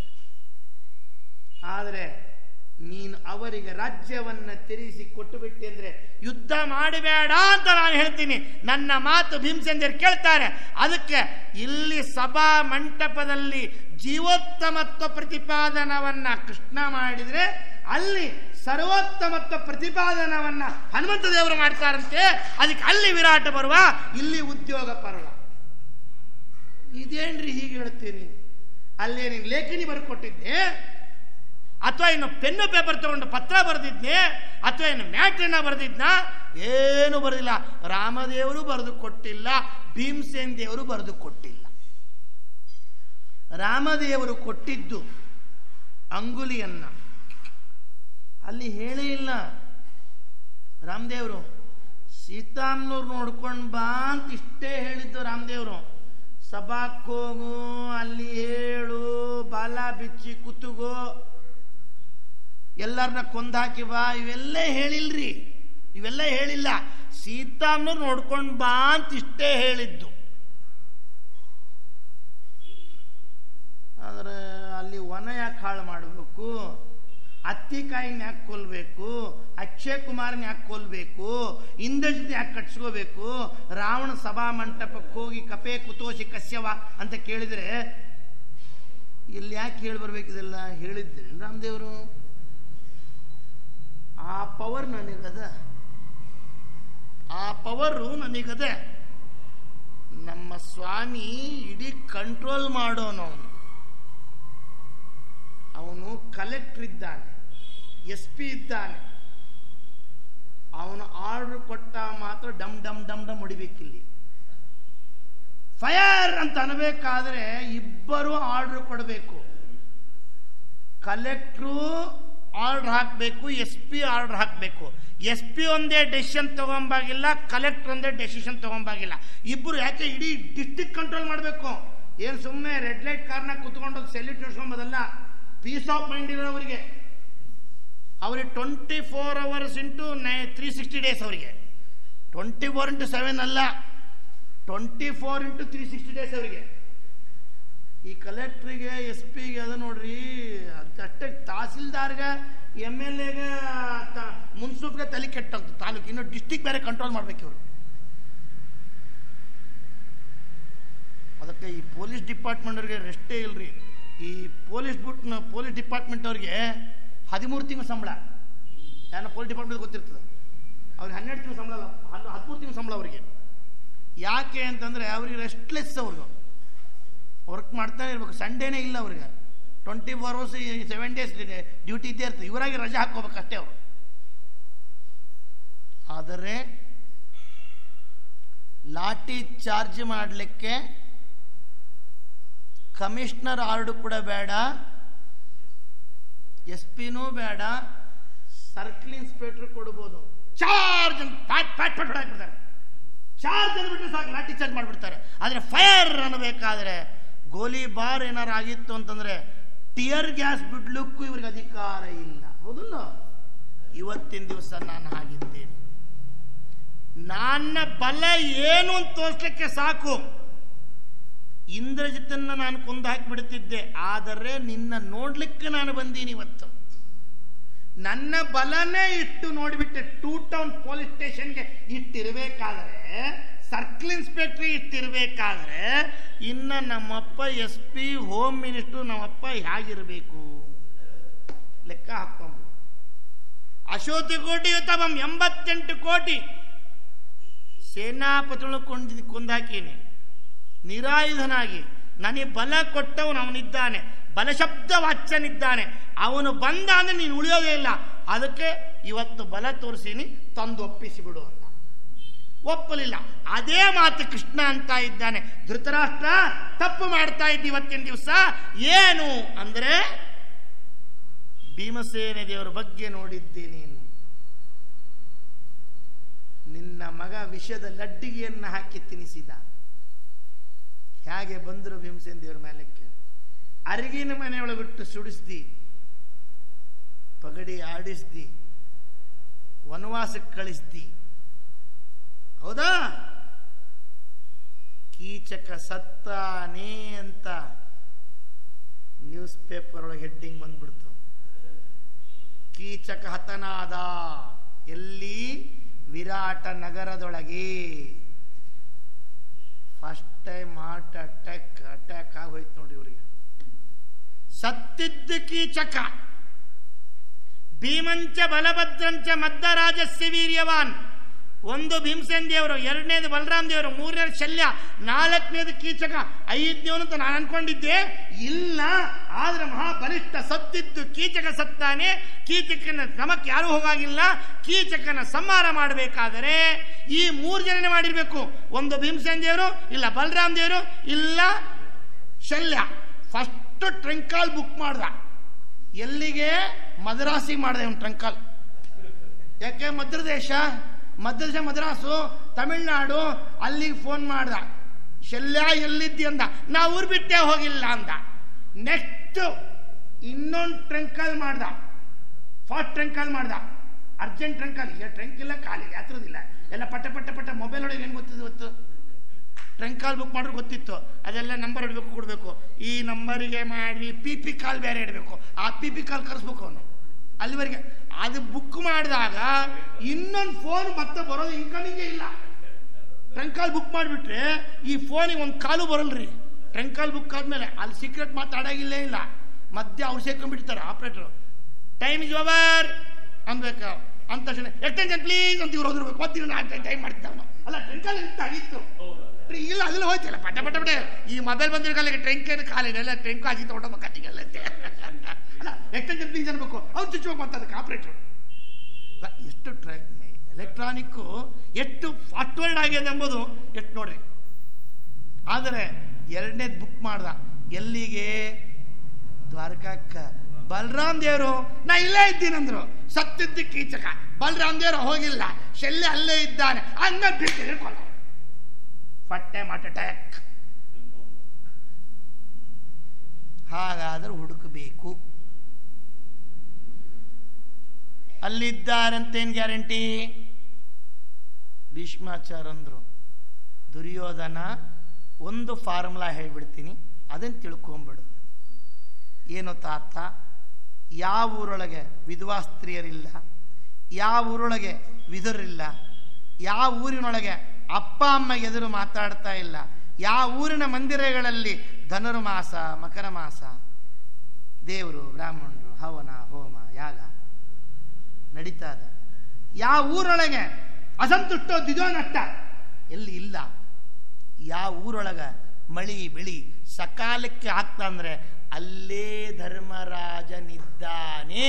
ಆದರೆ ನೀನು ಅವರಿಗೆ ರಾಜ್ಯವನ್ನ ತಿರುಗಿಸಿ ಕೊಟ್ಟು ಬಿಟ್ಟಿ ಅಂದ್ರೆ ಯುದ್ಧ ಮಾಡಬೇಡ ಅಂತ ನಾನು ಹೇಳ್ತೀನಿ ನನ್ನ ಮಾತು ಭೀಮಸೇಂದ್ರ ಕೇಳ್ತಾರೆ ಅದಕ್ಕೆ ಇಲ್ಲಿ ಸಭಾ ಮಂಟಪದಲ್ಲಿ ಜೀವೋತ್ತಮತ್ವ ಪ್ರತಿಪಾದನವನ್ನ ಕೃಷ್ಣ ಮಾಡಿದ್ರೆ ಅಲ್ಲಿ ಸರ್ವೋತ್ತಮತ್ವ ಪ್ರತಿಪಾದನವನ್ನ ಹನುಮಂತ ದೇವರು ಮಾಡ್ತಾರಂತೆ ಅದಕ್ಕೆ ಅಲ್ಲಿ ವಿರಾಟ ಪರ್ವ ಇಲ್ಲಿ ಉದ್ಯೋಗ ಪರ್ವ ಇದೇನ್ರಿ ಹೀಗೆ ಹೇಳ್ತೀರಿ ಅಲ್ಲೇ ನೀನು ಲೇಖನಿ ಬರ್ಕೊಟ್ಟಿದ್ದೆ ಅಥವಾ ಇನ್ನು ಪೆನ್ನು ಪೇಪರ್ ತಗೊಂಡು ಪತ್ರ ಬರೆದಿದ್ನೆ ಅಥವಾ ಇನ್ನು ಮ್ಯಾಟ್ರಿನ ಬರೆದಿದ್ನ ಏನು ಬರೆದಿಲ್ಲ ರಾಮದೇವರು ಬರೆದು ಕೊಟ್ಟಿಲ್ಲ ಭೀಮಸೇನ್ ದೇವರು ಬರೆದು ಕೊಟ್ಟಿಲ್ಲ ರಾಮದೇವರು ಕೊಟ್ಟಿದ್ದು ಅಂಗುಲಿಯನ್ನ ಅಲ್ಲಿ ಹೇಳೇ ಇಲ್ಲ ರಾಮದೇವರು ಸೀತಾಮ್ನವ್ರು ನೋಡ್ಕೊಂಡು ಬಾ ಅಂತ ಇಷ್ಟೇ ಹೇಳಿದ್ದು ರಾಮದೇವರು ಸಭಾಕ್ ಹೋಗು ಅಲ್ಲಿ ಹೇಳು ಬಾಲ ಬಿಚ್ಚಿ ಕುತ್ತುಗೋ ಎಲ್ಲರನ್ನ ಕೊಂದಾಕಿ ಬಾ ಇವೆಲ್ಲ ಹೇಳಿಲ್ರಿ ಇವೆಲ್ಲ ಹೇಳಿಲ್ಲ ಸೀತಾಮ್ನವ್ರು ನೋಡ್ಕೊಂಡು ಬಾ ಅಂತ ಇಷ್ಟೇ ಹೇಳಿದ್ದು ಆದ್ರೆ ಅಲ್ಲಿ ವನ ಯಾಕೆ ಹಾಳು ಮಾಡಬೇಕು ಅತ್ತಿಕಾಯಿನ ಯಾಕೆ ಕೊಲ್ಬೇಕು ಅಕ್ಷಯ್ ಕುಮಾರ್ನ ಯಾಕೆ ಕೊಲ್ಬೇಕು ಇಂದ್ರಜಿತ್ ಯಾಕೆ ಕಟ್ಸ್ಕೋಬೇಕು ರಾವಣ ಸಭಾ ಮಂಟಪಕ್ಕೆ ಹೋಗಿ ಕಪೆ ಕುತೋಷಿ ಕಶ್ಯವ ಅಂತ ಕೇಳಿದ್ರೆ ಇಲ್ಲಿ ಯಾಕೆ ಹೇಳಿ ಬರ್ಬೇಕಿದೆಲ್ಲ ಹೇಳಿದ್ರಿ ರಾಮದೇವರು ಆ ಪವರ್ ನನಗದ ಆ ಪವರು ನನಗದ ನಮ್ಮ ಸ್ವಾಮಿ ಇಡೀ ಕಂಟ್ರೋಲ್ ಮಾಡೋನು ಅವನು ಅವನು ಕಲೆಕ್ಟರ್ ಇದ್ದಾನೆ ಎಸ್ ಪಿ ಇದ್ದಾನೆ ಅವನು ಆರ್ಡರ್ ಕೊಟ್ಟ ಮಾತ್ರ ಡಮ್ ಡಮ್ ಡಮ್ ಡಮ್ ಹೊಡಿಬೇಕಿಲ್ಲಿ ಫಯರ್ ಅಂತ ಅನ್ಬೇಕಾದ್ರೆ ಇಬ್ಬರು ಆರ್ಡರ್ ಕೊಡಬೇಕು ಕಲೆಕ್ಟ್ರು ಆರ್ಡರ್ ಹಾಕಬೇಕು ಎಸ್ ಪಿ ಆರ್ಡರ್ ಹಾಕಬೇಕು ಎಸ್ ಪಿ ಒಂದೇ ಡೆಸಿಷನ್ ತಗೊಂಬಾಗಿಲ್ಲ ಕಲೆಕ್ಟರ್ ಒಂದೇ ಡೆಸಿಷನ್ ತಗೊಂಬಾಗಿಲ್ಲ ಇಬ್ಬರು ಯಾಕೆ ಇಡೀ ಡಿಸ್ಟಿಕ್ ಕಂಟ್ರೋಲ್ ಮಾಡಬೇಕು ಏನು ಸುಮ್ಮನೆ ರೆಡ್ ಲೈಟ್ ಕಾರ್ನ ಕುತ್ಕೊಂಡು ಸೆಲ್ಯೂಟ್ ನಡೆಸ್ಕೊಂಬೋದಲ್ಲ ಪೀಸ್ ಆಫ್ ಮೈಂಡ್ ಇರೋವರಿಗೆ ಅವ್ರಿಗೆ ಟ್ವೆಂಟಿ ಫೋರ್ ಅವರ್ಸ್ ಇಂಟು ನೈ ತ್ರೀ ಸಿಕ್ಸ್ಟಿ ಡೇಸ್ ಅವರಿಗೆ ಟ್ವೆಂಟಿ ಫೋರ್ ಇಂಟು ಸೆವೆನ್ ಅಲ್ಲ twenty four into three sixty days ಅವರಿಗೆ ಈ ಕಲೆಕ್ಟ್ರಿಗೆ ಎಸ್ ಪಿಗೆ ಅದು ನೋಡ್ರಿ ಅದ್ ಅಷ್ಟೇ ತಹಸೀಲ್ದಾರ್ಗೆ ಎಮ್ ಎಲ್ ಎಗೆ ಮುನ್ಸೂಬ್ಗೆ ತಲೆ ಕೆಟ್ಟೋಗ್ತದೆ ತಾಲೂಕು ಇನ್ನು ಡಿಸ್ಟಿಕ್ ಬೇರೆ ಕಂಟ್ರೋಲ್ ಮಾಡ್ಬೇಕು ಇವರು ಅದಕ್ಕೆ ಈ ಪೊಲೀಸ್ ಡಿಪಾರ್ಟ್ಮೆಂಟ್ ಅವ್ರಿಗೆ ರೆಸ್ಟೇ ಇಲ್ರಿ ಈ ಪೊಲೀಸ್ ಬುಟ್ ಪೊಲೀಸ್ ಡಿಪಾರ್ಟ್ಮೆಂಟ್ ಅವ್ರಿಗೆ ಹದಿಮೂರು ತಿಂಗಳು ಸಂಬಳ ಯಾರ ಪೊಲೀಸ್ ಡಿಪಾರ್ಟ್ಮೆಂಟ್ ಗೊತ್ತಿರ್ತದೆ ಅವ್ರಿಗೆ ಹನ್ನೆರಡು ತಿಂಗಳು ಸಂಬಳ ಅಲ್ಲ ಹತ್ತು ಹದಿಮೂರು ತಿಂಗಳು ಸಂಬಳ ಅವರಿಗೆ ಯಾಕೆ ಅಂತಂದ್ರೆ ಅವ್ರಿಗೆ ರೆಸ್ಟ್ಲೆಸ್ ಅವ್ರಿಗೆ ವರ್ಕ್ ಮಾಡ್ತಾನೆ ಇರ್ಬೇಕು ಸಂಡೇನೇ ಇಲ್ಲ ಅವ್ರಿಗೆ twenty four hours seven days duty ಇದ್ದೇ ಇರ್ತದೆ ಇವರಾಗಿ ರಜೆ ಹಾಕೋಬೇಕು ಅಷ್ಟೇ ಅವರು ಆದರೆ ಲಾಠಿ ಚಾರ್ಜ್ ಮಾಡಲಿಕ್ಕೆ ಕಮಿಷನರ್ ಆರ್ಡು ಕೂಡ ಬೇಡ ಎಸ್ ಪಿನೂ ಬೇಡ ಸರ್ಕಲ್ ಇನ್ಸ್ಪೆಕ್ಟರ್ ಕೊಡ್ಬೋದು ಚಾರ್ಜ್ ಅಂತ ಪ್ಯಾಟ್ ಪ್ಯಾಟ್ ಪಟ್ ಹಾಕ್ಬಿಡ್ತಾರೆ ಚಾರ್ಜ್ ಅಂದ್ಬಿಟ್ರೆ ಸಾಕು ಲಾಠಿ ಚಾರ್ಜ್ ಮಾಡಿಬಿಡ್ತಾರೆ ಆದರೆ ಫೈರ್ ಅನ್ನಬೇಕಾದ್ರೆ ಗೋಲಿ ಬಾರ್ ಏನಾರು ಆಗಿತ್ತು ಅಂತಂದ್ರೆ ಟಿಯರ್ ಗ್ಯಾಸ್ ಬಿಡ್ಲಿಕ್ಕೂ ಇವ್ರಿಗೆ ಅಧಿಕಾರ ಇಲ್ಲ ಹೌದಲ್ಲ ಇವತ್ತಿನ ದಿವಸ ನಾನು ಹಾಗಿದ್ದೇನೆ ನನ್ನ ಬಲ ಏನು ಅಂತ ತೋರಿಸ್ಲಿಕ್ಕೆ ಸಾಕು ಇಂದ್ರಜಿತನ್ನ ನಾನು ಕೊಂದು ಹಾಕಿಬಿಡ್ತಿದ್ದೆ ಆದರೆ ನಿನ್ನ ನೋಡ್ಲಿಕ್ಕೆ ನಾನು ಬಂದೀನಿ ಇವತ್ತು ನನ್ನ ಬಲನೇ ಇಟ್ಟು ನೋಡಿಬಿಟ್ಟೆ ಟೂ ಟೌನ್ ಪೊಲೀಸ್ ಸ್ಟೇಷನ್ಗೆ ಇಟ್ಟಿರ್ಬೇಕಾದ್ರೆ ಸರ್ಕಲ್ ಇನ್ಸ್ಪೆಕ್ಟರ್ ಇಟ್ಟಿರ್ಬೇಕಾದ್ರೆ ಇನ್ನ ನಮ್ಮಪ್ಪ ಎಸ್ ಪಿ ಹೋಮ್ ಮಿನಿಸ್ಟರ್ ನಮ್ಮಪ್ಪ ಹೇಗಿರಬೇಕು ಲೆಕ್ಕ ಹಾಕೊಂಡು ಅಶೋತಿ ಕೋಟಿ ಯುತಮಂ ಎಂಬತ್ತೆಂಟು ಕೋಟಿ ಸೇನಾಪತಿಗಳು ಕೊಂಡಿ ಕೊಂದಾಕೀನಿ ನಿರಾಯುಧನಾಗಿ ನನಗೆ ಬಲ ಕೊಟ್ಟವನು ಅವನಿದ್ದಾನೆ ಬಲಶಬ್ದ ವಾಚ್ಯನಿದ್ದಾನೆ ಅವನು ಬಂದ ಅಂದ್ರೆ ನೀನು ಉಳಿಯೋದೇ ಇಲ್ಲ ಅದಕ್ಕೆ ಇವತ್ತು ಬಲ ತೋರಿಸಿನಿ ತಂದು ಒಪ್ಪಿಸಿ ಬಿಡು ಅಂತ ಒಪ್ಪಲಿಲ್ಲ ಅದೇ ಮಾತು ಕೃಷ್ಣ ಅಂತ ಇದ್ದಾನೆ ಧೃತರಾಷ್ಟ್ರ ತಪ್ಪು ಮಾಡ್ತಾ ಇದ್ದಿ ಇವತ್ತಿನ ದಿವಸ ಏನು ಅಂದ್ರೆ ಭೀಮಸೇನ ದೇವರ ಬಗ್ಗೆ ನೋಡಿದ್ದೆ ನೀನು ನಿನ್ನ ಮಗ ವಿಷದ ಲಡ್ಡಿಗೆಯನ್ನು ಹಾಕಿ ತಿನ್ನಿಸಿದ ಹೇಗೆ ಬಂದರು ಭೀಮಸೇನ ದೇವರ ಮೇಲಕ್ಕೆ ಅರಿಗಿನ ಮನೆಯೊಳಗಿಟ್ಟು ಸುಡಿಸ್ದಿ ಪಗಡಿ ಆಡಿಸ್ದಿ ವನವಾಸಕ್ಕೆ ಕಳಿಸ್ದಿ ಹೌದಾ ಕೀಚಕ ಸತ್ತಾನೇ ಅಂತ ನ್ಯೂಸ್ ಪೇಪರ್ ಒಳಗೆ ಹೆಡ್ಡಿಂಗ್ ಬಂದ್ಬಿಡ್ತು ಕೀಚಕ ಹತನಾದ ಎಲ್ಲಿ ವಿರಾಟ ನಗರದೊಳಗೆ first time heart attack attack ಆಗೋಯ್ತು ನೋಡಿ ಇವರಿಗೆ ಸತ್ತಿದ್ದ ಕೀಚಕ ಭೀಮಂಚ ಬಲಭದ್ರಂಚ ಮದ್ದರಾಜಸ್ಯ ವೀರ್ಯವಾನ್ ಒಂದು ಭೀಮಸೇನ್ ದೇವರು ಎರಡನೇದು ಬಲರಾಮ್ ದೇವರು ಮೂರನೇದು ಶಲ್ಯ ನಾಲ್ಕನೇದು ಕೀಚಕ ಐದನೇವನು ಅಂತ ನಾನು ಅನ್ಕೊಂಡಿದ್ದೆ ಇಲ್ಲ ಆದ್ರೆ ಮಹಾಬಲಿಷ್ಠ ಸತ್ತಿದ್ದು ಕೀಚಕ ಸತ್ತಾನೆ ಕೀಚಕನ ಕ್ರಮಕ್ಕೆ ಯಾರೂ ಹೋಗಾಗಿಲ್ಲ ಕೀಚಕನ ಸಂಹಾರ ಮಾಡಬೇಕಾದರೆ ಈ ಮೂರು ಜನನೇ ಮಾಡಿರ್ಬೇಕು ಒಂದು ಭೀಮಸೇನ್ ದೇವರು ಇಲ್ಲ ಬಲರಾಮ್ ದೇವರು ಇಲ್ಲ ಶಲ್ಯ ಫಸ್ಟ್ ಟ್ರಂಕಾಲ್ ಬುಕ್ ಮಾಡ್ದ ಎಲ್ಲಿಗೆ ಮದ್ರಾಸಿಗೆ ಮಾಡಿದೆ ಅವ್ನು ಟ್ರಂಕಾಲ್ ಯಾಕೆ ಮಧ್ಯದೇಶ ಮಧ್ಯದೇಶ ಮದ್ರಾಸು ತಮಿಳ್ನಾಡು ಅಲ್ಲಿಗೆ ಫೋನ್ ಮಾಡ್ದ ಶಲ್ಯ ಎಲ್ಲಿದ್ದಿ ಅಂದ ನಾ ಊರ್ ಬಿಟ್ಟೆ ಹೋಗಿಲ್ಲ ಅಂದ ನೆಕ್ಸ್ಟ್ ಇನ್ನೊಂದು ಟ್ರಂಕಾಲ್ ಮಾಡ್ದ ಫಾಸ್ಟ್ ಟ್ರಂಕಾಲ್ ಮಾಡ್ದ ಅರ್ಜೆಂಟ್ ಟ್ರಂಕಾಲ್ ಈಗ ಟ್ರಂಕ್ ಇಲ್ಲ ಖಾಲಿ ಹತ್ರದಿಲ್ಲ ಎಲ್ಲ ಪಟ್ಟ ಪಟ್ಟ ಪಟ್ಟ ಮೊಬೈಲ್ ಒಳಗೆ ಏನು ಗೊತ್ತಿದೆ ಇವತ್ತು ಟ್ರಂಕ್ ಕಾಲ್ ಬುಕ್ ಮಾಡಿದ್ರೆ ಗೊತ್ತಿತ್ತು ಅದೆಲ್ಲ ನಂಬರ್ ಇಡಬೇಕು ಕೊಡಬೇಕು ಈ ನಂಬರಿಗೆ ಮಾಡಿ ಪಿ ಪಿ ಕಾಲ್ ಬೇರೆ ಇಡಬೇಕು ಆ ಪಿ ಪಿ ಕಾಲ್ ಕರೆಸ್ಬೇಕು ಅವನು ಅಲ್ಲಿವರೆಗೆ ಅದು ಬುಕ್ ಮಾಡಿದಾಗ ಇನ್ನೊಂದು ಫೋನ್ ಮತ್ತೆ ಬರೋದು ಇನ್ಕಮಿಂಗೇ ಇಲ್ಲ ಟ್ರಂಕ್ ಕಾಲ್ ಬುಕ್ ಮಾಡಿಬಿಟ್ರೆ ಈ ಫೋನಿಗೆ ಒಂದು ಕಾಲು ಬರಲ್ರಿ ಟ್ರಂಕ್ ಕಾಲ್ ಬುಕ್ ಆದ್ಮೇಲೆ ಅಲ್ಲಿ ಸೀಕ್ರೆಟ್ ಮಾತಾಡಾಗಿಲ್ಲೇ ಇಲ್ಲ ಮಧ್ಯ ಅವ್ರು ಸೇರ್ಕೊಂಡ್ಬಿಡ್ತಾರೆ ಆಪ್ರೇಟ್ರು ಟೈಮ್ ಇಸ್ ಓವರ್ ಅನ್ಬೇಕು ಅಂದ ತಕ್ಷಣ ಎಕ್ಸ್ಟೆನ್ಷನ್ ಪ್ಲೀಸ್ ಅಂತ ಇವ್ರು ಹೋಗಿರ್ಬೇಕು ಮತ್ತೆ ನಾನು ಟೈಮ್ ಮಾಡ್ತಾವ ಅಲ್ಲ ಟ್ರಂಕ್ ಕಾಲ್ ಎಂತ ಆಗಿತ್ತು ಇಲ್ಲ ಅದ್ರಲ್ಲಿ ಹೋಯ್ತಲ್ಲ ಪಟ ಪಟ ಪಟ ಈ ಮೊಬೈಲ್ ಬಂದಿರೋ ಕಾಲಿಗೆ ಟ್ರೆಂಕ್ ಏನು ಕಾಲಿದೆ ಎಲ್ಲ ಟ್ರೆಂಕ್ ಹಾಕಿ ತೊಗೊಂಡೋಗ್ಬೇಕಾಟಿಗೆಲ್ಲ ಅಲ್ಲ ಎಕ್ಸ್ಟೆನ್ಷನ್ ಪ್ಲೀಸ್ ಅನ್ಬೇಕು ಅವ್ರು ಚುಚ್ಚಬೇಕು ಅಂತ ಅದಕ್ಕೆ ಆಪ್ರೇಟ್ರು ಎಷ್ಟು ಟ್ರೈ ಎಲೆಕ್ಟ್ರಾನಿಕ್ಕು ಎಷ್ಟು ಫಾರ್ವರ್ಡ್ ಆಗಿದೆ ಎಂಬುದು ಎಷ್ಟು ನೋಡ್ರಿ ಆದರೆ ಎರಡನೇದು ಬುಕ್ ಮಾಡ್ದ ಎಲ್ಲಿಗೆ ದ್ವಾರಕಾಕ್ಕ ಬಲರಾಮ್ ದೇವರು ನಾ ಇಲ್ಲೇ ಇದ್ದೀನಂದ್ರು ಸತ್ತಿದ್ದ ಕೀಚಕ ಬಲರಾಮ್ ದೇವರು ಹೋಗಿಲ್ಲ ಶಲ್ಯ ಅಲ್ಲೇ ಇದ್ದಾನೆ ಅನ್ನ ಬಿಟ್ಟು ಹಿಡ್ಕೊಂಡ ಫಟ್ಟೆ ಮಾಟ ಅಟ್ಯಾಕ್ ಹಾಗಾದ್ರೆ ಹುಡುಕಬೇಕು ಅಲ್ಲಿದ್ದಾರಂತೇನು ಗ್ಯಾರಂಟಿ ಭೀಷ್ಮಾಚಾರ ಅಂದ್ರು ದುರ್ಯೋಧನ ಒಂದು ಫಾರ್ಮುಲಾ ಹೇಳ್ಬಿಡ್ತೀನಿ ಅದನ್ನು ತಿಳ್ಕೊಂಬಿಡು ಏನು ತಾತ ಯಾವ ಊರೊಳಗೆ ವಿಧವಾ ಸ್ತ್ರೀಯರಿಲ್ಲ ಯಾವ ಊರೊಳಗೆ ವಿಧುರಿಲ್ಲ ಯಾವ ಊರಿನೊಳಗೆ ಅಪ್ಪ ಅಮ್ಮ ಎದುರು ಮಾತಾಡ್ತಾ ಇಲ್ಲ ಯಾವ ಊರಿನ ಮಂದಿರಗಳಲ್ಲಿ ಧನುರ್ಮಾಸ ಮಕರ ಮಾಸ ದೇವರು ಬ್ರಾಹ್ಮಣರು ಹವನ ಹೋಮ ಯಾಗ ನಡೀತಾ ಇದೆ ಯಾವ ಊರೊಳಗೆ ಅಸಂತುಷ್ಟೋ ದಿಜೋನಷ್ಟ ಎಲ್ಲಿ ಇಲ್ಲ ಯಾವ ಊರೊಳಗ ಮಳಿ ಬೆಳಿ ಸಕಾಲಕ್ಕೆ ಆಗ್ತಾ ಅಂದ್ರೆ ಅಲ್ಲೇ ಧರ್ಮರಾಜನಿದ್ದಾನೆ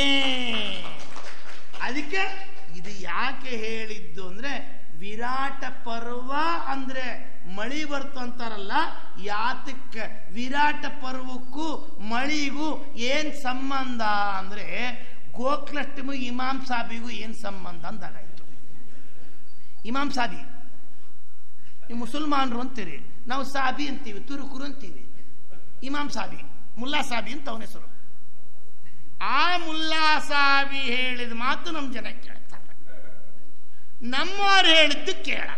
ಅದಕ್ಕೆ ಇದು ಯಾಕೆ ಹೇಳಿದ್ದು ಅಂದ್ರೆ ವಿರಾಟ ಪರ್ವ ಅಂದ್ರೆ ಮಳಿ ಬರ್ತು ಅಂತಾರಲ್ಲ ಯಾತಕ್ಕೆ ವಿರಾಟ ಪರ್ವಕ್ಕೂ ಮಳಿಗೂ ಏನ್ ಸಂಬಂಧ ಅಂದ್ರೆ ಗೋಕುಲಾಷ್ಟಮಿ ಇಮಾಮ್ ಸಾಬಿಗೂ ಏನ್ ಸಂಬಂಧ ಅಂದಾಗಾಯ್ತು ಇಮಾಮ್ ಸಾಬಿ ನೀವು ಮುಸಲ್ಮಾನರು ಅಂತೀರಿ ನಾವು ಸಾಬಿ ಅಂತೀವಿ ತುರುಕುರು ಅಂತೀವಿ ಇಮಾಮ್ ಸಾಬಿ ಮುಲ್ಲಾ ಸಾಬಿ ಅಂತ ಅವನ ಹೆಸರು ಆ ಮುಲ್ಲಾ ಸಾಬಿ ಹೇಳಿದ ಮಾತು ನಮ್ಮ ಜನ ಕೇಳ್ತಾರೆ ನಮ್ಮವ್ರು ಹೇಳಿದ್ದು ಕೇಳಲ್ಲ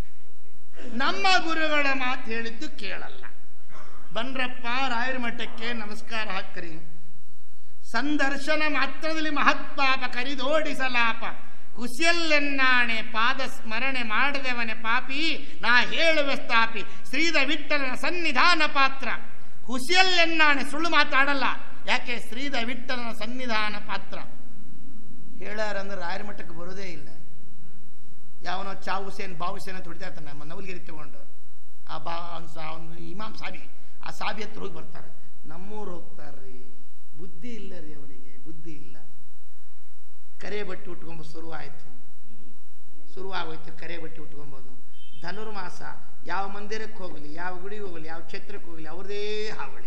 ನಮ್ಮ ಗುರುಗಳ ಮಾತು ಹೇಳಿದ್ದು ಕೇಳಲ್ಲ ಬನ್ರಪ್ಪ ರಾಯರ ಮಠಕ್ಕೆ ನಮಸ್ಕಾರ ಹಾಕ್ರಿ ಸಂದರ್ಶನ ಮಾತ್ರದಲ್ಲಿ ಮಹತ್ಪಾಪ ಕರಿದೋಡಿಸಲಾಪ ಕುಸಿಯಲ್ಲೆನ್ನಾಣೆ ಪಾದ ಸ್ಮರಣೆ ಮಾಡಿದವನೆ ಪಾಪಿ ನಾ ಹೇಳುವೆ ಸ್ಥಾಪಿ ಶ್ರೀದ ವಿಠಲನ ಸನ್ನಿಧಾನ ಪಾತ್ರ ಹುಸಿಯಲ್ಲೆನ್ನಾಣೆ ಸುಳ್ಳು ಮಾತಾಡಲ್ಲ ಯಾಕೆ ಶ್ರೀದ ವಿಠಲನ ಸನ್ನಿಧಾನ ಪಾತ್ರ ಹೇಳಾರಂದ್ರೆ ರಾಯರ ಮಠಕ್ಕೆ ಬರೋದೇ ಇಲ್ಲ ಯಾವನೋ ಚಾ ಹುಸೇನ್ ಬಾ ಹುಸೇನ್ ಅಂತ ಹೊಡಿತಾ ಇರ್ತಾನೆ ನಮ್ಮ ನವಲ್ಗಿರಿ ತಗೊಂಡು ಆ ಬಾ ಅವನು ಇಮಾಮ್ ಸಾಬಿ ಆ ಸಾಬಿ ಹತ್ರ ಹೋಗಿ ಬರ್ತಾರೆ ನಮ್ಮೂರು ಹೋಗ್ತಾರ್ರಿ ಬುದ್ಧಿ ಇಲ್ಲ ರೀ ಅವರಿಗೆ ಬುದ್ಧಿ ಇಲ್ಲ ಕರೆ ಬಟ್ಟೆ ಉಟ್ಕೊಂಬ ಶುರುವಾಯಿತು ಶುರುವಾಗೋಯ್ತು ಕರೆ ಬಟ್ಟೆ ಉಟ್ಕೊಬೋದು ಧನುರ್ಮಾಸ ಯಾವ ಮಂದಿರಕ್ಕೆ ಹೋಗಲಿ ಯಾವ ಗುಡಿಗೆ ಹೋಗಲಿ ಯಾವ ಕ್ಷೇತ್ರಕ್ಕೆ ಹೋಗಲಿ ಅವ್ರದೇ ಹಾವಳಿ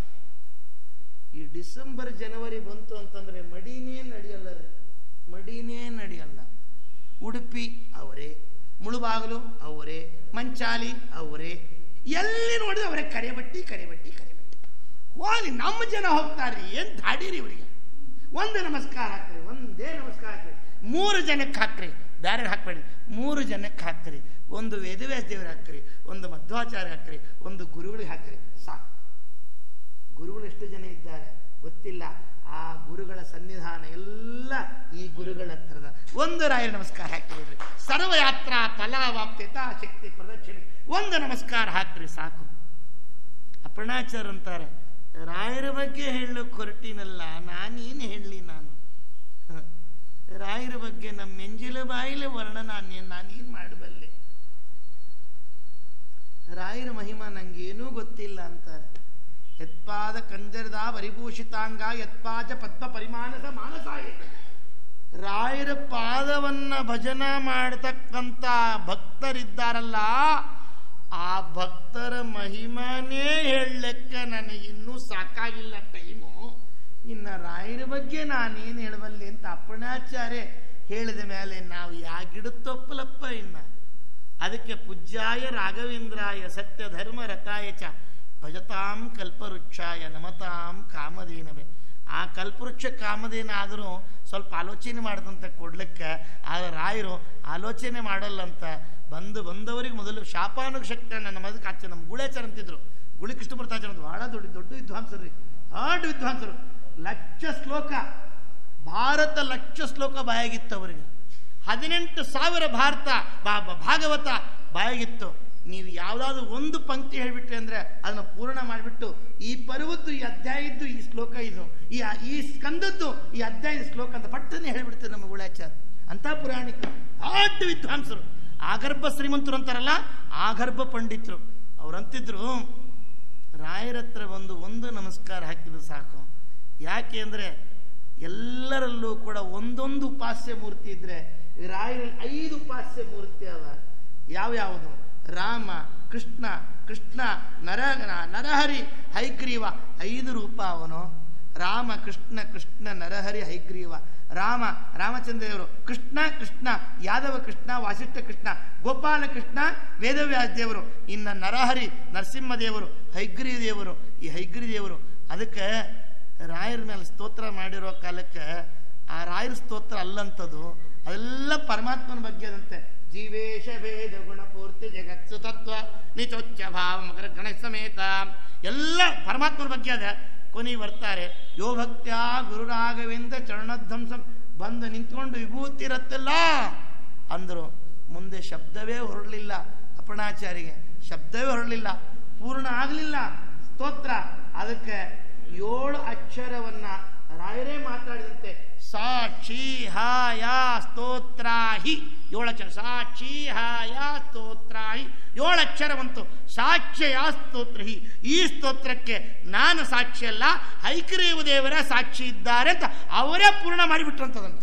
ಈ ಡಿಸೆಂಬರ್ ಜನವರಿ ಬಂತು ಅಂತಂದ್ರೆ ಮಡಿನೇ ನಡೆಯಲ್ಲ ರೀ ಮಡಿನೇ ನಡೆಯಲ್ಲ ಉಡುಪಿ ಅವರೇ ಮುಳುಬಾಗಿಲು ಅವರೇ ಮಂಚಾಲಿ ಅವರೇ ಎಲ್ಲಿ ನೋಡಿದ್ರೆ ಅವರೇ ಕರೆ ಬಟ್ಟಿ ಕರೆ ಬಟ್ಟಿ ಕರೆ ಬಟ್ಟಿ ಹೋಗ್ಲಿ ನಮ್ಮ ಜನ ಹೋಗ್ತಾರ್ರಿ ಏನ್ ದಾಡಿರಿ ಇವರಿಗೆ ಒಂದು ನಮಸ್ಕಾರ ಹಾಕ್ರಿ ಒಂದೇ ನಮಸ್ಕಾರ ಹಾಕ್ರಿ ಮೂರು ಜನಕ್ಕೆ ಹಾಕ್ರಿ ಬೇರೆ ಹಾಕ್ಬೇಡಿ ಮೂರು ಜನಕ್ಕೆ ಹಾಕ್ರಿ ಒಂದು ವೇದವ್ಯಾಸ ದೇವ್ರಿಗೆ ಹಾಕ್ರಿ ಒಂದು ಮಧ್ವಾಚಾರ್ಯ ಹಾಕ್ರಿ ಒಂದು ಗುರುಗಳಿಗೆ ಹಾಕ್ರಿ ಸಾಕು ಗುರುಗಳು ಎಷ್ಟು ಜನ ಇದ್ದಾರೆ ಗೊತ್ತಿಲ್ಲ ಆ ಗುರುಗಳ ಸನ್ನಿಧಾನ ಎಲ್ಲ ಈ ಗುರುಗಳ ಹತ್ರದ ಒಂದು ರಾಯರ ನಮಸ್ಕಾರ ಹಾಕಿಬಿಡ್ರಿ ಸರ್ವಯಾತ್ರಾ ಫಲವಾಪ್ತಿತ ಶಕ್ತಿ ಪ್ರದಕ್ಷಿಣೆ ಒಂದು ನಮಸ್ಕಾರ ಹಾಕ್ರಿ ಸಾಕು ಅಪರ್ಣಾಚಾರ ಅಂತಾರೆ ರಾಯರ ಬಗ್ಗೆ ಹೇಳಲು ಕೊರಟಿನಲ್ಲ ನಾನೇನು ಹೇಳಲಿ ನಾನು ಹ. ರಾಯರ ಬಗ್ಗೆ ನಮ್ಮ ಮೆಂಜಿಲ ಬಾಯಿಲೆ ವರ್ಣ ನಾನೇನು ನಾನೇನು ಮಾಡಬಲ್ಲೆ ರಾಯರ ಮಹಿಮಾ ನಂಗೇನೂ ಗೊತ್ತಿಲ್ಲ ಅಂತಾರೆ ಯತ್ಪಾದ ಕಂಜರದ ಪರಿಭೂಷಿತಾಂಗ ಯತ್ಪಾಚ ಪದ್ಮ ಪರಿಮಾನಸ ಮಾನಸಾಯ ರಾಯರ ಪಾದವನ್ನ ಭಜನ ಮಾಡತಕ್ಕಂತ ಭಕ್ತರಿದ್ದಾರಲ್ಲ ಆ ಭಕ್ತರ ಮಹಿಮಾನೇ ಹೇಳಲಿಕ್ಕೆ ನನಗಿನ್ನೂ ಸಾಕಾಗಿಲ್ಲ ಟೈಮು ಇನ್ನು ರಾಯರ ಬಗ್ಗೆ ನಾನೇನು ಹೇಳಬಲ್ಲೆ ಅಂತ ಅಪ್ಪಣಾಚಾರ್ಯ ಹೇಳಿದ ಮೇಲೆ ನಾವು ಯಾಗಿಡುತ್ತೊಪ್ಪಲಪ್ಪ ಇನ್ನ ಅದಕ್ಕೆ ಪೂಜ್ಯಾಯ ರಾಘವೇಂದ್ರಾಯ ಸತ್ಯ ಧರ್ಮ ರಥಾಯ ಚ ಭಜತಾಂ ಕಲ್ಪವೃಕ್ಷಾಯ ನಮತಾಂ ಕಾಮಧೇನವೇ ಆ ಕಲ್ಪವೃಕ್ಷ ಕಾಮಧೇನ ಆದರೂ ಸ್ವಲ್ಪ ಆಲೋಚನೆ ಮಾಡ್ದಂತ ಕೊಡ್ಲಿಕ್ಕೆ ಆ ರಾಯರು ಆಲೋಚನೆ ಮಾಡಲ್ಲಂತ ಬಂದು ಬಂದವರಿಗೆ ಮೊದಲು ಶಾಪಾನುಗ ಶಕ್ತಿ ನನ್ನ ಮದಕ್ಕೆ ಆಚೆ ನಮ್ಮ ಗುಳೇಚರ್ ಅಂತಿದ್ರು ಗುಳಿ ಕೃಷ್ಣಪ್ರತಾಚಾರ ಅಂತ ಬಹಳ ದೊಡ್ಡ ದೊಡ್ಡ ವಿದ್ವಾಂಸರು ರೀ ದೊಡ್ಡ ವಿದ್ವಾಂಸರು ಲಕ್ಷ ಶ್ಲೋಕ ಭಾರತ ಲಕ್ಷ ಶ್ಲೋಕ ಬಾಯಾಗಿತ್ತು ಅವರಿಗೆ ಹದಿನೆಂಟು ಸಾವಿರ ಭಾರತ ಬಾ- ಬಾ- ಭಾಗವತ ಬಾಯಾಗಿತ್ತು ನೀವು ಯಾವುದಾದ್ರು ಒಂದು ಪಂಕ್ತಿ ಹೇಳ್ಬಿಟ್ರಿ ಅಂದ್ರೆ ಅದನ್ನ ಪೂರ್ಣ ಮಾಡಿಬಿಟ್ಟು ಈ ಪರ್ವದ್ದು ಈ ಅಧ್ಯಾಯದ್ದು ಈ ಶ್ಲೋಕ ಇದು ಈ ಈ ಸ್ಕಂದದ್ದು ಈ ಅಧ್ಯಾಯದ ಶ್ಲೋಕ ಅಂತ ಪಟ್ಟನೆ ಹೇಳ್ಬಿಡ್ತಾರೆ ನಮ್ಮ ಗುಳಾಚಾರ ಅಂತ ಪುರಾಣಿಕ ದೊಡ್ಡ ವಿದ್ವಾಂಸರು ಆಗರ್ಭ ಶ್ರೀಮಂತರು ಅಂತಾರಲ್ಲ ಆಗರ್ಭ ಪಂಡಿತರು ಅವ್ರಂತಿದ್ರು ರಾಯರ ಹತ್ರ ಒಂದು ಒಂದು ನಮಸ್ಕಾರ ಹಾಕಿದ್ರೆ ಸಾಕು ಯಾಕೆ ಅಂದ್ರೆ ಎಲ್ಲರಲ್ಲೂ ಕೂಡ ಒಂದೊಂದು ಉಪಾಸ್ಯ ಮೂರ್ತಿ ಇದ್ರೆ ರಾಯರಲ್ಲಿ ಐದು ಉಪಾಸ್ಯ ಮೂರ್ತಿ ಅವ ಯಾವ್ಯಾವುದು ರಾಮ ಕೃಷ್ಣ ಕೃಷ್ಣ ನರ ನರಹರಿ ಹೈಗ್ರೀವ ಐದು ರೂಪ ಅವನು ರಾಮ ಕೃಷ್ಣ ಕೃಷ್ಣ ನರಹರಿ ಹೈಗ್ರೀವ ರಾಮ ರಾಮಚಂದ್ರ ದೇವರು ಕೃಷ್ಣ ಕೃಷ್ಣ ಯಾದವ ಕೃಷ್ಣ ವಾಸಿಷ್ಠ ಕೃಷ್ಣ ಗೋಪಾಲ ಕೃಷ್ಣ ವೇದವ್ಯಾಸ ದೇವರು ಇನ್ನು ನರಹರಿ ನರಸಿಂಹ ದೇವರು ಹೈಗ್ರೀವ ದೇವರು ಈ ಹೈಗ್ರೀವ ದೇವರು ಅದಕ್ಕೆ ರಾಯರ ಮೇಲೆ ಸ್ತೋತ್ರ ಮಾಡಿರೋ ಕಾಲಕ್ಕೆ ಆ ರಾಯರ ಸ್ತೋತ್ರ ಅಲ್ಲಂಥದ್ದು ಅದೆಲ್ಲ ಪರಮಾತ್ಮನ ಬಗ್ಗೆ ಅದಂತೆ ಜೀವೇಶ ಭೇದ ಗುಣ ಪೂರ್ತಿ ಜಗತ್ಸು ತತ್ವ ನಿಚೋಚ್ಚ ಭಾವ ಮಕರ ಗಣ ಸಮೇತ ಎಲ್ಲ ಪರಮಾತ್ಮನ ಬಗ್ಗೆ ಅದ ಕೊನೆ ಬರ್ತಾರೆ ಯೋ ಭಕ್ತ್ಯ ಗುರುರಾಘವೇಂದ್ರ ಚರಣಧ್ವಂಸ ಬಂದು ನಿಂತ್ಕೊಂಡು ವಿಭೂತಿ ಇರತ್ತಲ್ಲ ಅಂದರು ಮುಂದೆ ಶಬ್ದವೇ ಹೊರಡಲಿಲ್ಲ ಅಪಣಾಚಾರಿಗೆ ಶಬ್ದವೇ ಹೊರಡಲಿಲ್ಲ ಪೂರ್ಣ ಆಗಲಿಲ್ಲ ಸ್ತೋತ್ರ ಅದಕ್ಕೆ ಏಳು ಅಕ್ಷರವನ್ನ ರಾಯರೇ ಮಾತಾಡಿದಂತೆ ಸಾಕ್ಷಿ ಹಾಯ ಸ್ತೋತ್ರಾಹಿ ಏಳು ಅಕ್ಷರ ಸಾಕ್ಷಿ ಹಾಯ ಸ್ತೋತ್ರಾಹಿ ಏಳು ಅಕ್ಷರವಂತು ಸಾಕ್ಷ್ಯ ಸ್ತೋತ್ರಹಿ ಈ ಸ್ತೋತ್ರಕ್ಕೆ ನಾನು ಸಾಕ್ಷಿ ಅಲ್ಲ ಹೈಕರೇವ ದೇವರ ಸಾಕ್ಷಿ ಇದ್ದಾರೆ ಅಂತ ಅವರೇ ಪೂರ್ಣ ಮಾಡಿಬಿಟ್ರಂತದನ್ನು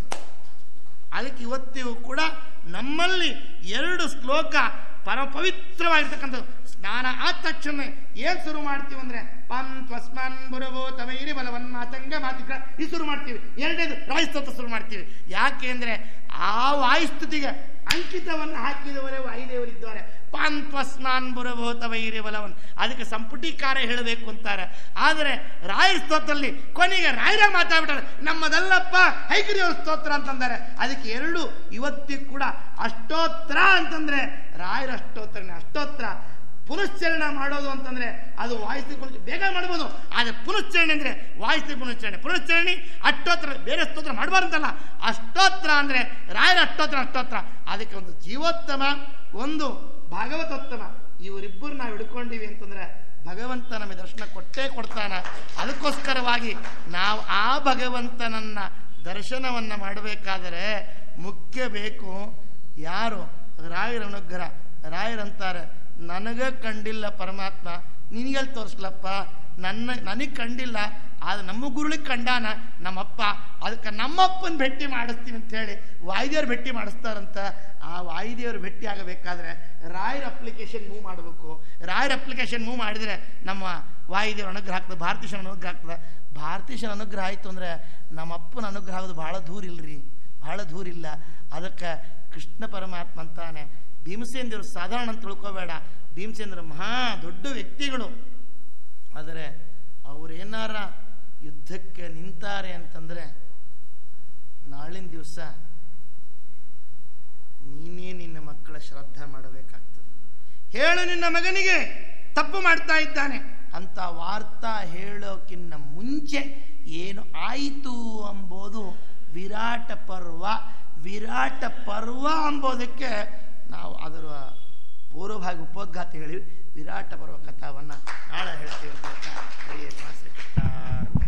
ಅದಕ್ಕೆ ಇವತ್ತಿಗೂ ಕೂಡ ನಮ್ಮಲ್ಲಿ ಎರಡು ಶ್ಲೋಕ ಪರಮ ಪವಿತ್ರವಾಗಿರ್ತಕ್ಕಂಥದ್ದು ಸ್ನಾನ ಆದ ತಕ್ಷಣ ಏನ್ ಶುರು ಮಾಡ್ತೀವಿ ಅಂದ್ರೆ ಪನ್ ತ್ವಸ್ಮನ್ ಬುರವೋ ತವೈರಿ ಬಲವನ್ ಮಾತಂಗ ಮಾತಿಕ ಈ ಶುರು ಮಾಡ್ತೀವಿ ಎರಡನೇದು ರಾಯಸ್ತೋತ್ರ ಶುರು ಮಾಡ್ತೀವಿ ಯಾಕೆ ಅಂದ್ರೆ ಆ ವಾಯುಸ್ತುತಿಗೆ ಅಂಕಿತವನ್ನು ಹಾಕಿದವರೇ ವಾಯುದೇವರಿದ್ದಾರೆ ಪಾನ್ ತ್ವಸ್ನಾನ್ ಬುರವೋ ತವೈರಿ ಬಲವನ್ ಅದಕ್ಕೆ ಸಂಪುಟೀಕಾರ ಹೇಳಬೇಕು ಅಂತಾರೆ ಆದರೆ ರಾಯರ ಸ್ತೋತ್ರದಲ್ಲಿ ಕೊನೆಗೆ ರಾಯರ ಮಾತಾಡ್ಬಿಟ್ಟಾರೆ ನಮ್ಮದಲ್ಲಪ್ಪ ಹೈಕರಿಯವ್ರ ಸ್ತೋತ್ರ ಅಂತಂದರೆ ಅದಕ್ಕೆ ಎರಡು ಇವತ್ತಿಗೂ ಕೂಡ ಅಷ್ಟೋತ್ರ ಅಂತಂದ್ರೆ ರಾಯರ ಅಷ್ಟೋತ್ರನೇ ಅಷ್ಟೋತ್ರ ಪುನಶ್ಚರಣ ಮಾಡೋದು ಅಂತಂದ್ರೆ ಅದು ವಾಯುಸ್ಥಿತಿ ಪುನಶ್ಚ ಬೇಗ ಮಾಡ್ಬೋದು ಆದರೆ ಪುನಶ್ಚರಣೆ ಅಂದ್ರೆ ವಾಯುಸ್ಥಿತಿ ಪುನಶ್ಚರಣೆ ಪುನಶ್ಚರಣೆ ಅಷ್ಟೋತ್ರ ಬೇರೆ ಸ್ತೋತ್ರ ಮಾಡಬಾರ್ದಲ್ಲ ಅಷ್ಟೋತ್ರ ಅಂದ್ರೆ ರಾಯರ ಅಷ್ಟೋತ್ರ ಅಷ್ಟೋತ್ರ ಅದಕ್ಕೆ ಒಂದು ಜೀವೋತ್ತಮ ಒಂದು ಭಾಗವತೋತ್ತಮ ಇವರಿಬ್ಬರು ನಾವು ಹಿಡ್ಕೊಂಡಿವಿ ಅಂತಂದ್ರೆ ಭಗವಂತ ನಮಗೆ ದರ್ಶನ ಕೊಟ್ಟೇ ಕೊಡ್ತಾನ ಅದಕ್ಕೋಸ್ಕರವಾಗಿ ನಾವು ಆ ಭಗವಂತನನ್ನ ದರ್ಶನವನ್ನ ಮಾಡಬೇಕಾದರೆ ಮುಖ್ಯ ಬೇಕು ಯಾರು ರಾಯರ ಅನುಗ್ರಹ ರಾಯರಂತಾರೆ ನನಗೆ ಕಂಡಿಲ್ಲ ಪರಮಾತ್ಮ ನಿನಗೆಲ್ಲಿ ತೋರಿಸ್ಲಪ್ಪ ನನ್ನ ನನಗೆ ಕಂಡಿಲ್ಲ ಆದ್ರೆ ನಮ್ಮ ಗುರುಳಿಗೆ ಕಂಡಾನ ನಮ್ಮಪ್ಪ ಅದಕ್ಕೆ ನಮ್ಮಪ್ಪನ ಭೇಟಿ ಮಾಡಿಸ್ತೀನಿ ಅಂತ ಹೇಳಿ ವಾಯುದೇವ್ರ ಭೇಟಿ ಮಾಡಿಸ್ತಾರಂತ ಆ ವಾಯುದೇವ್ರ ಭೇಟಿ ಆಗಬೇಕಾದ್ರೆ ರಾಯರ್ ಅಪ್ಲಿಕೇಶನ್ ಮೂವ್ ಮಾಡಬೇಕು ರಾಯರ್ ಅಪ್ಲಿಕೇಶನ್ ಮೂವ್ ಮಾಡಿದರೆ ನಮ್ಮ ವಾಯುದೇವ್ರ ಅನುಗ್ರಹ ಆಗ್ತದೆ ಭಾರತೀಶನ ಅನುಗ್ರಹ ಆಗ್ತದೆ ಭಾರತೀಶನ ಅನುಗ್ರಹ ಆಯಿತು ಅಂದರೆ ನಮ್ಮಪ್ಪನ ಅನುಗ್ರಹ ಆಗೋದು ಭಾಳ ದೂರ ಇಲ್ರಿ ಭಾಳ ದೂರ ಇಲ್ಲ ಅದಕ್ಕೆ ಕೃಷ್ಣ ಪರಮಾತ್ಮ ಅಂತಾನೆ ಭೀಮಸೇಂದ್ರರು ಸಾಧಾರಣ ಅಂತ ತಿಳ್ಕೋಬೇಡ ಭೀಮಸೇಂದ್ರ ಮಹಾ ದೊಡ್ಡ ವ್ಯಕ್ತಿಗಳು ಆದರೆ ಅವರೇನಾರ ಯುದ್ಧಕ್ಕೆ ನಿಂತಾರೆ ಅಂತಂದ್ರೆ ನಾಳಿನ ದಿವಸ ನೀನೇ ನಿನ್ನ ಮಕ್ಕಳ ಶ್ರದ್ಧಾ ಮಾಡಬೇಕಾಗ್ತದೆ ಹೇಳು ನಿನ್ನ ಮಗನಿಗೆ ತಪ್ಪು ಮಾಡ್ತಾ ಇದ್ದಾನೆ ಅಂತ ವಾರ್ತಾ ಹೇಳೋಕ್ಕಿನ್ನ ಮುಂಚೆ ಏನು ಆಯಿತು ಎಂಬುದು ವಿರಾಟ ಪರ್ವ ವಿರಾಟ ಪರ್ವ ಎಂಬುದಕ್ಕೆ ನಾವು ಅದರ ಪೂರ್ವಭಾಗ ಉಪೋದ್ಘಾತ ಹೇಳಿವಿ ವಿರಾಟ ಪರ್ವ ಕಥಾವನ್ನ ನಾಳೆ ಹೇಳ್ತೀವಿ ಅಂತ ಹೇಳ್ತಾ ಹರಿಯೇ ಮಾಸ್ರಿ ಕಥಾ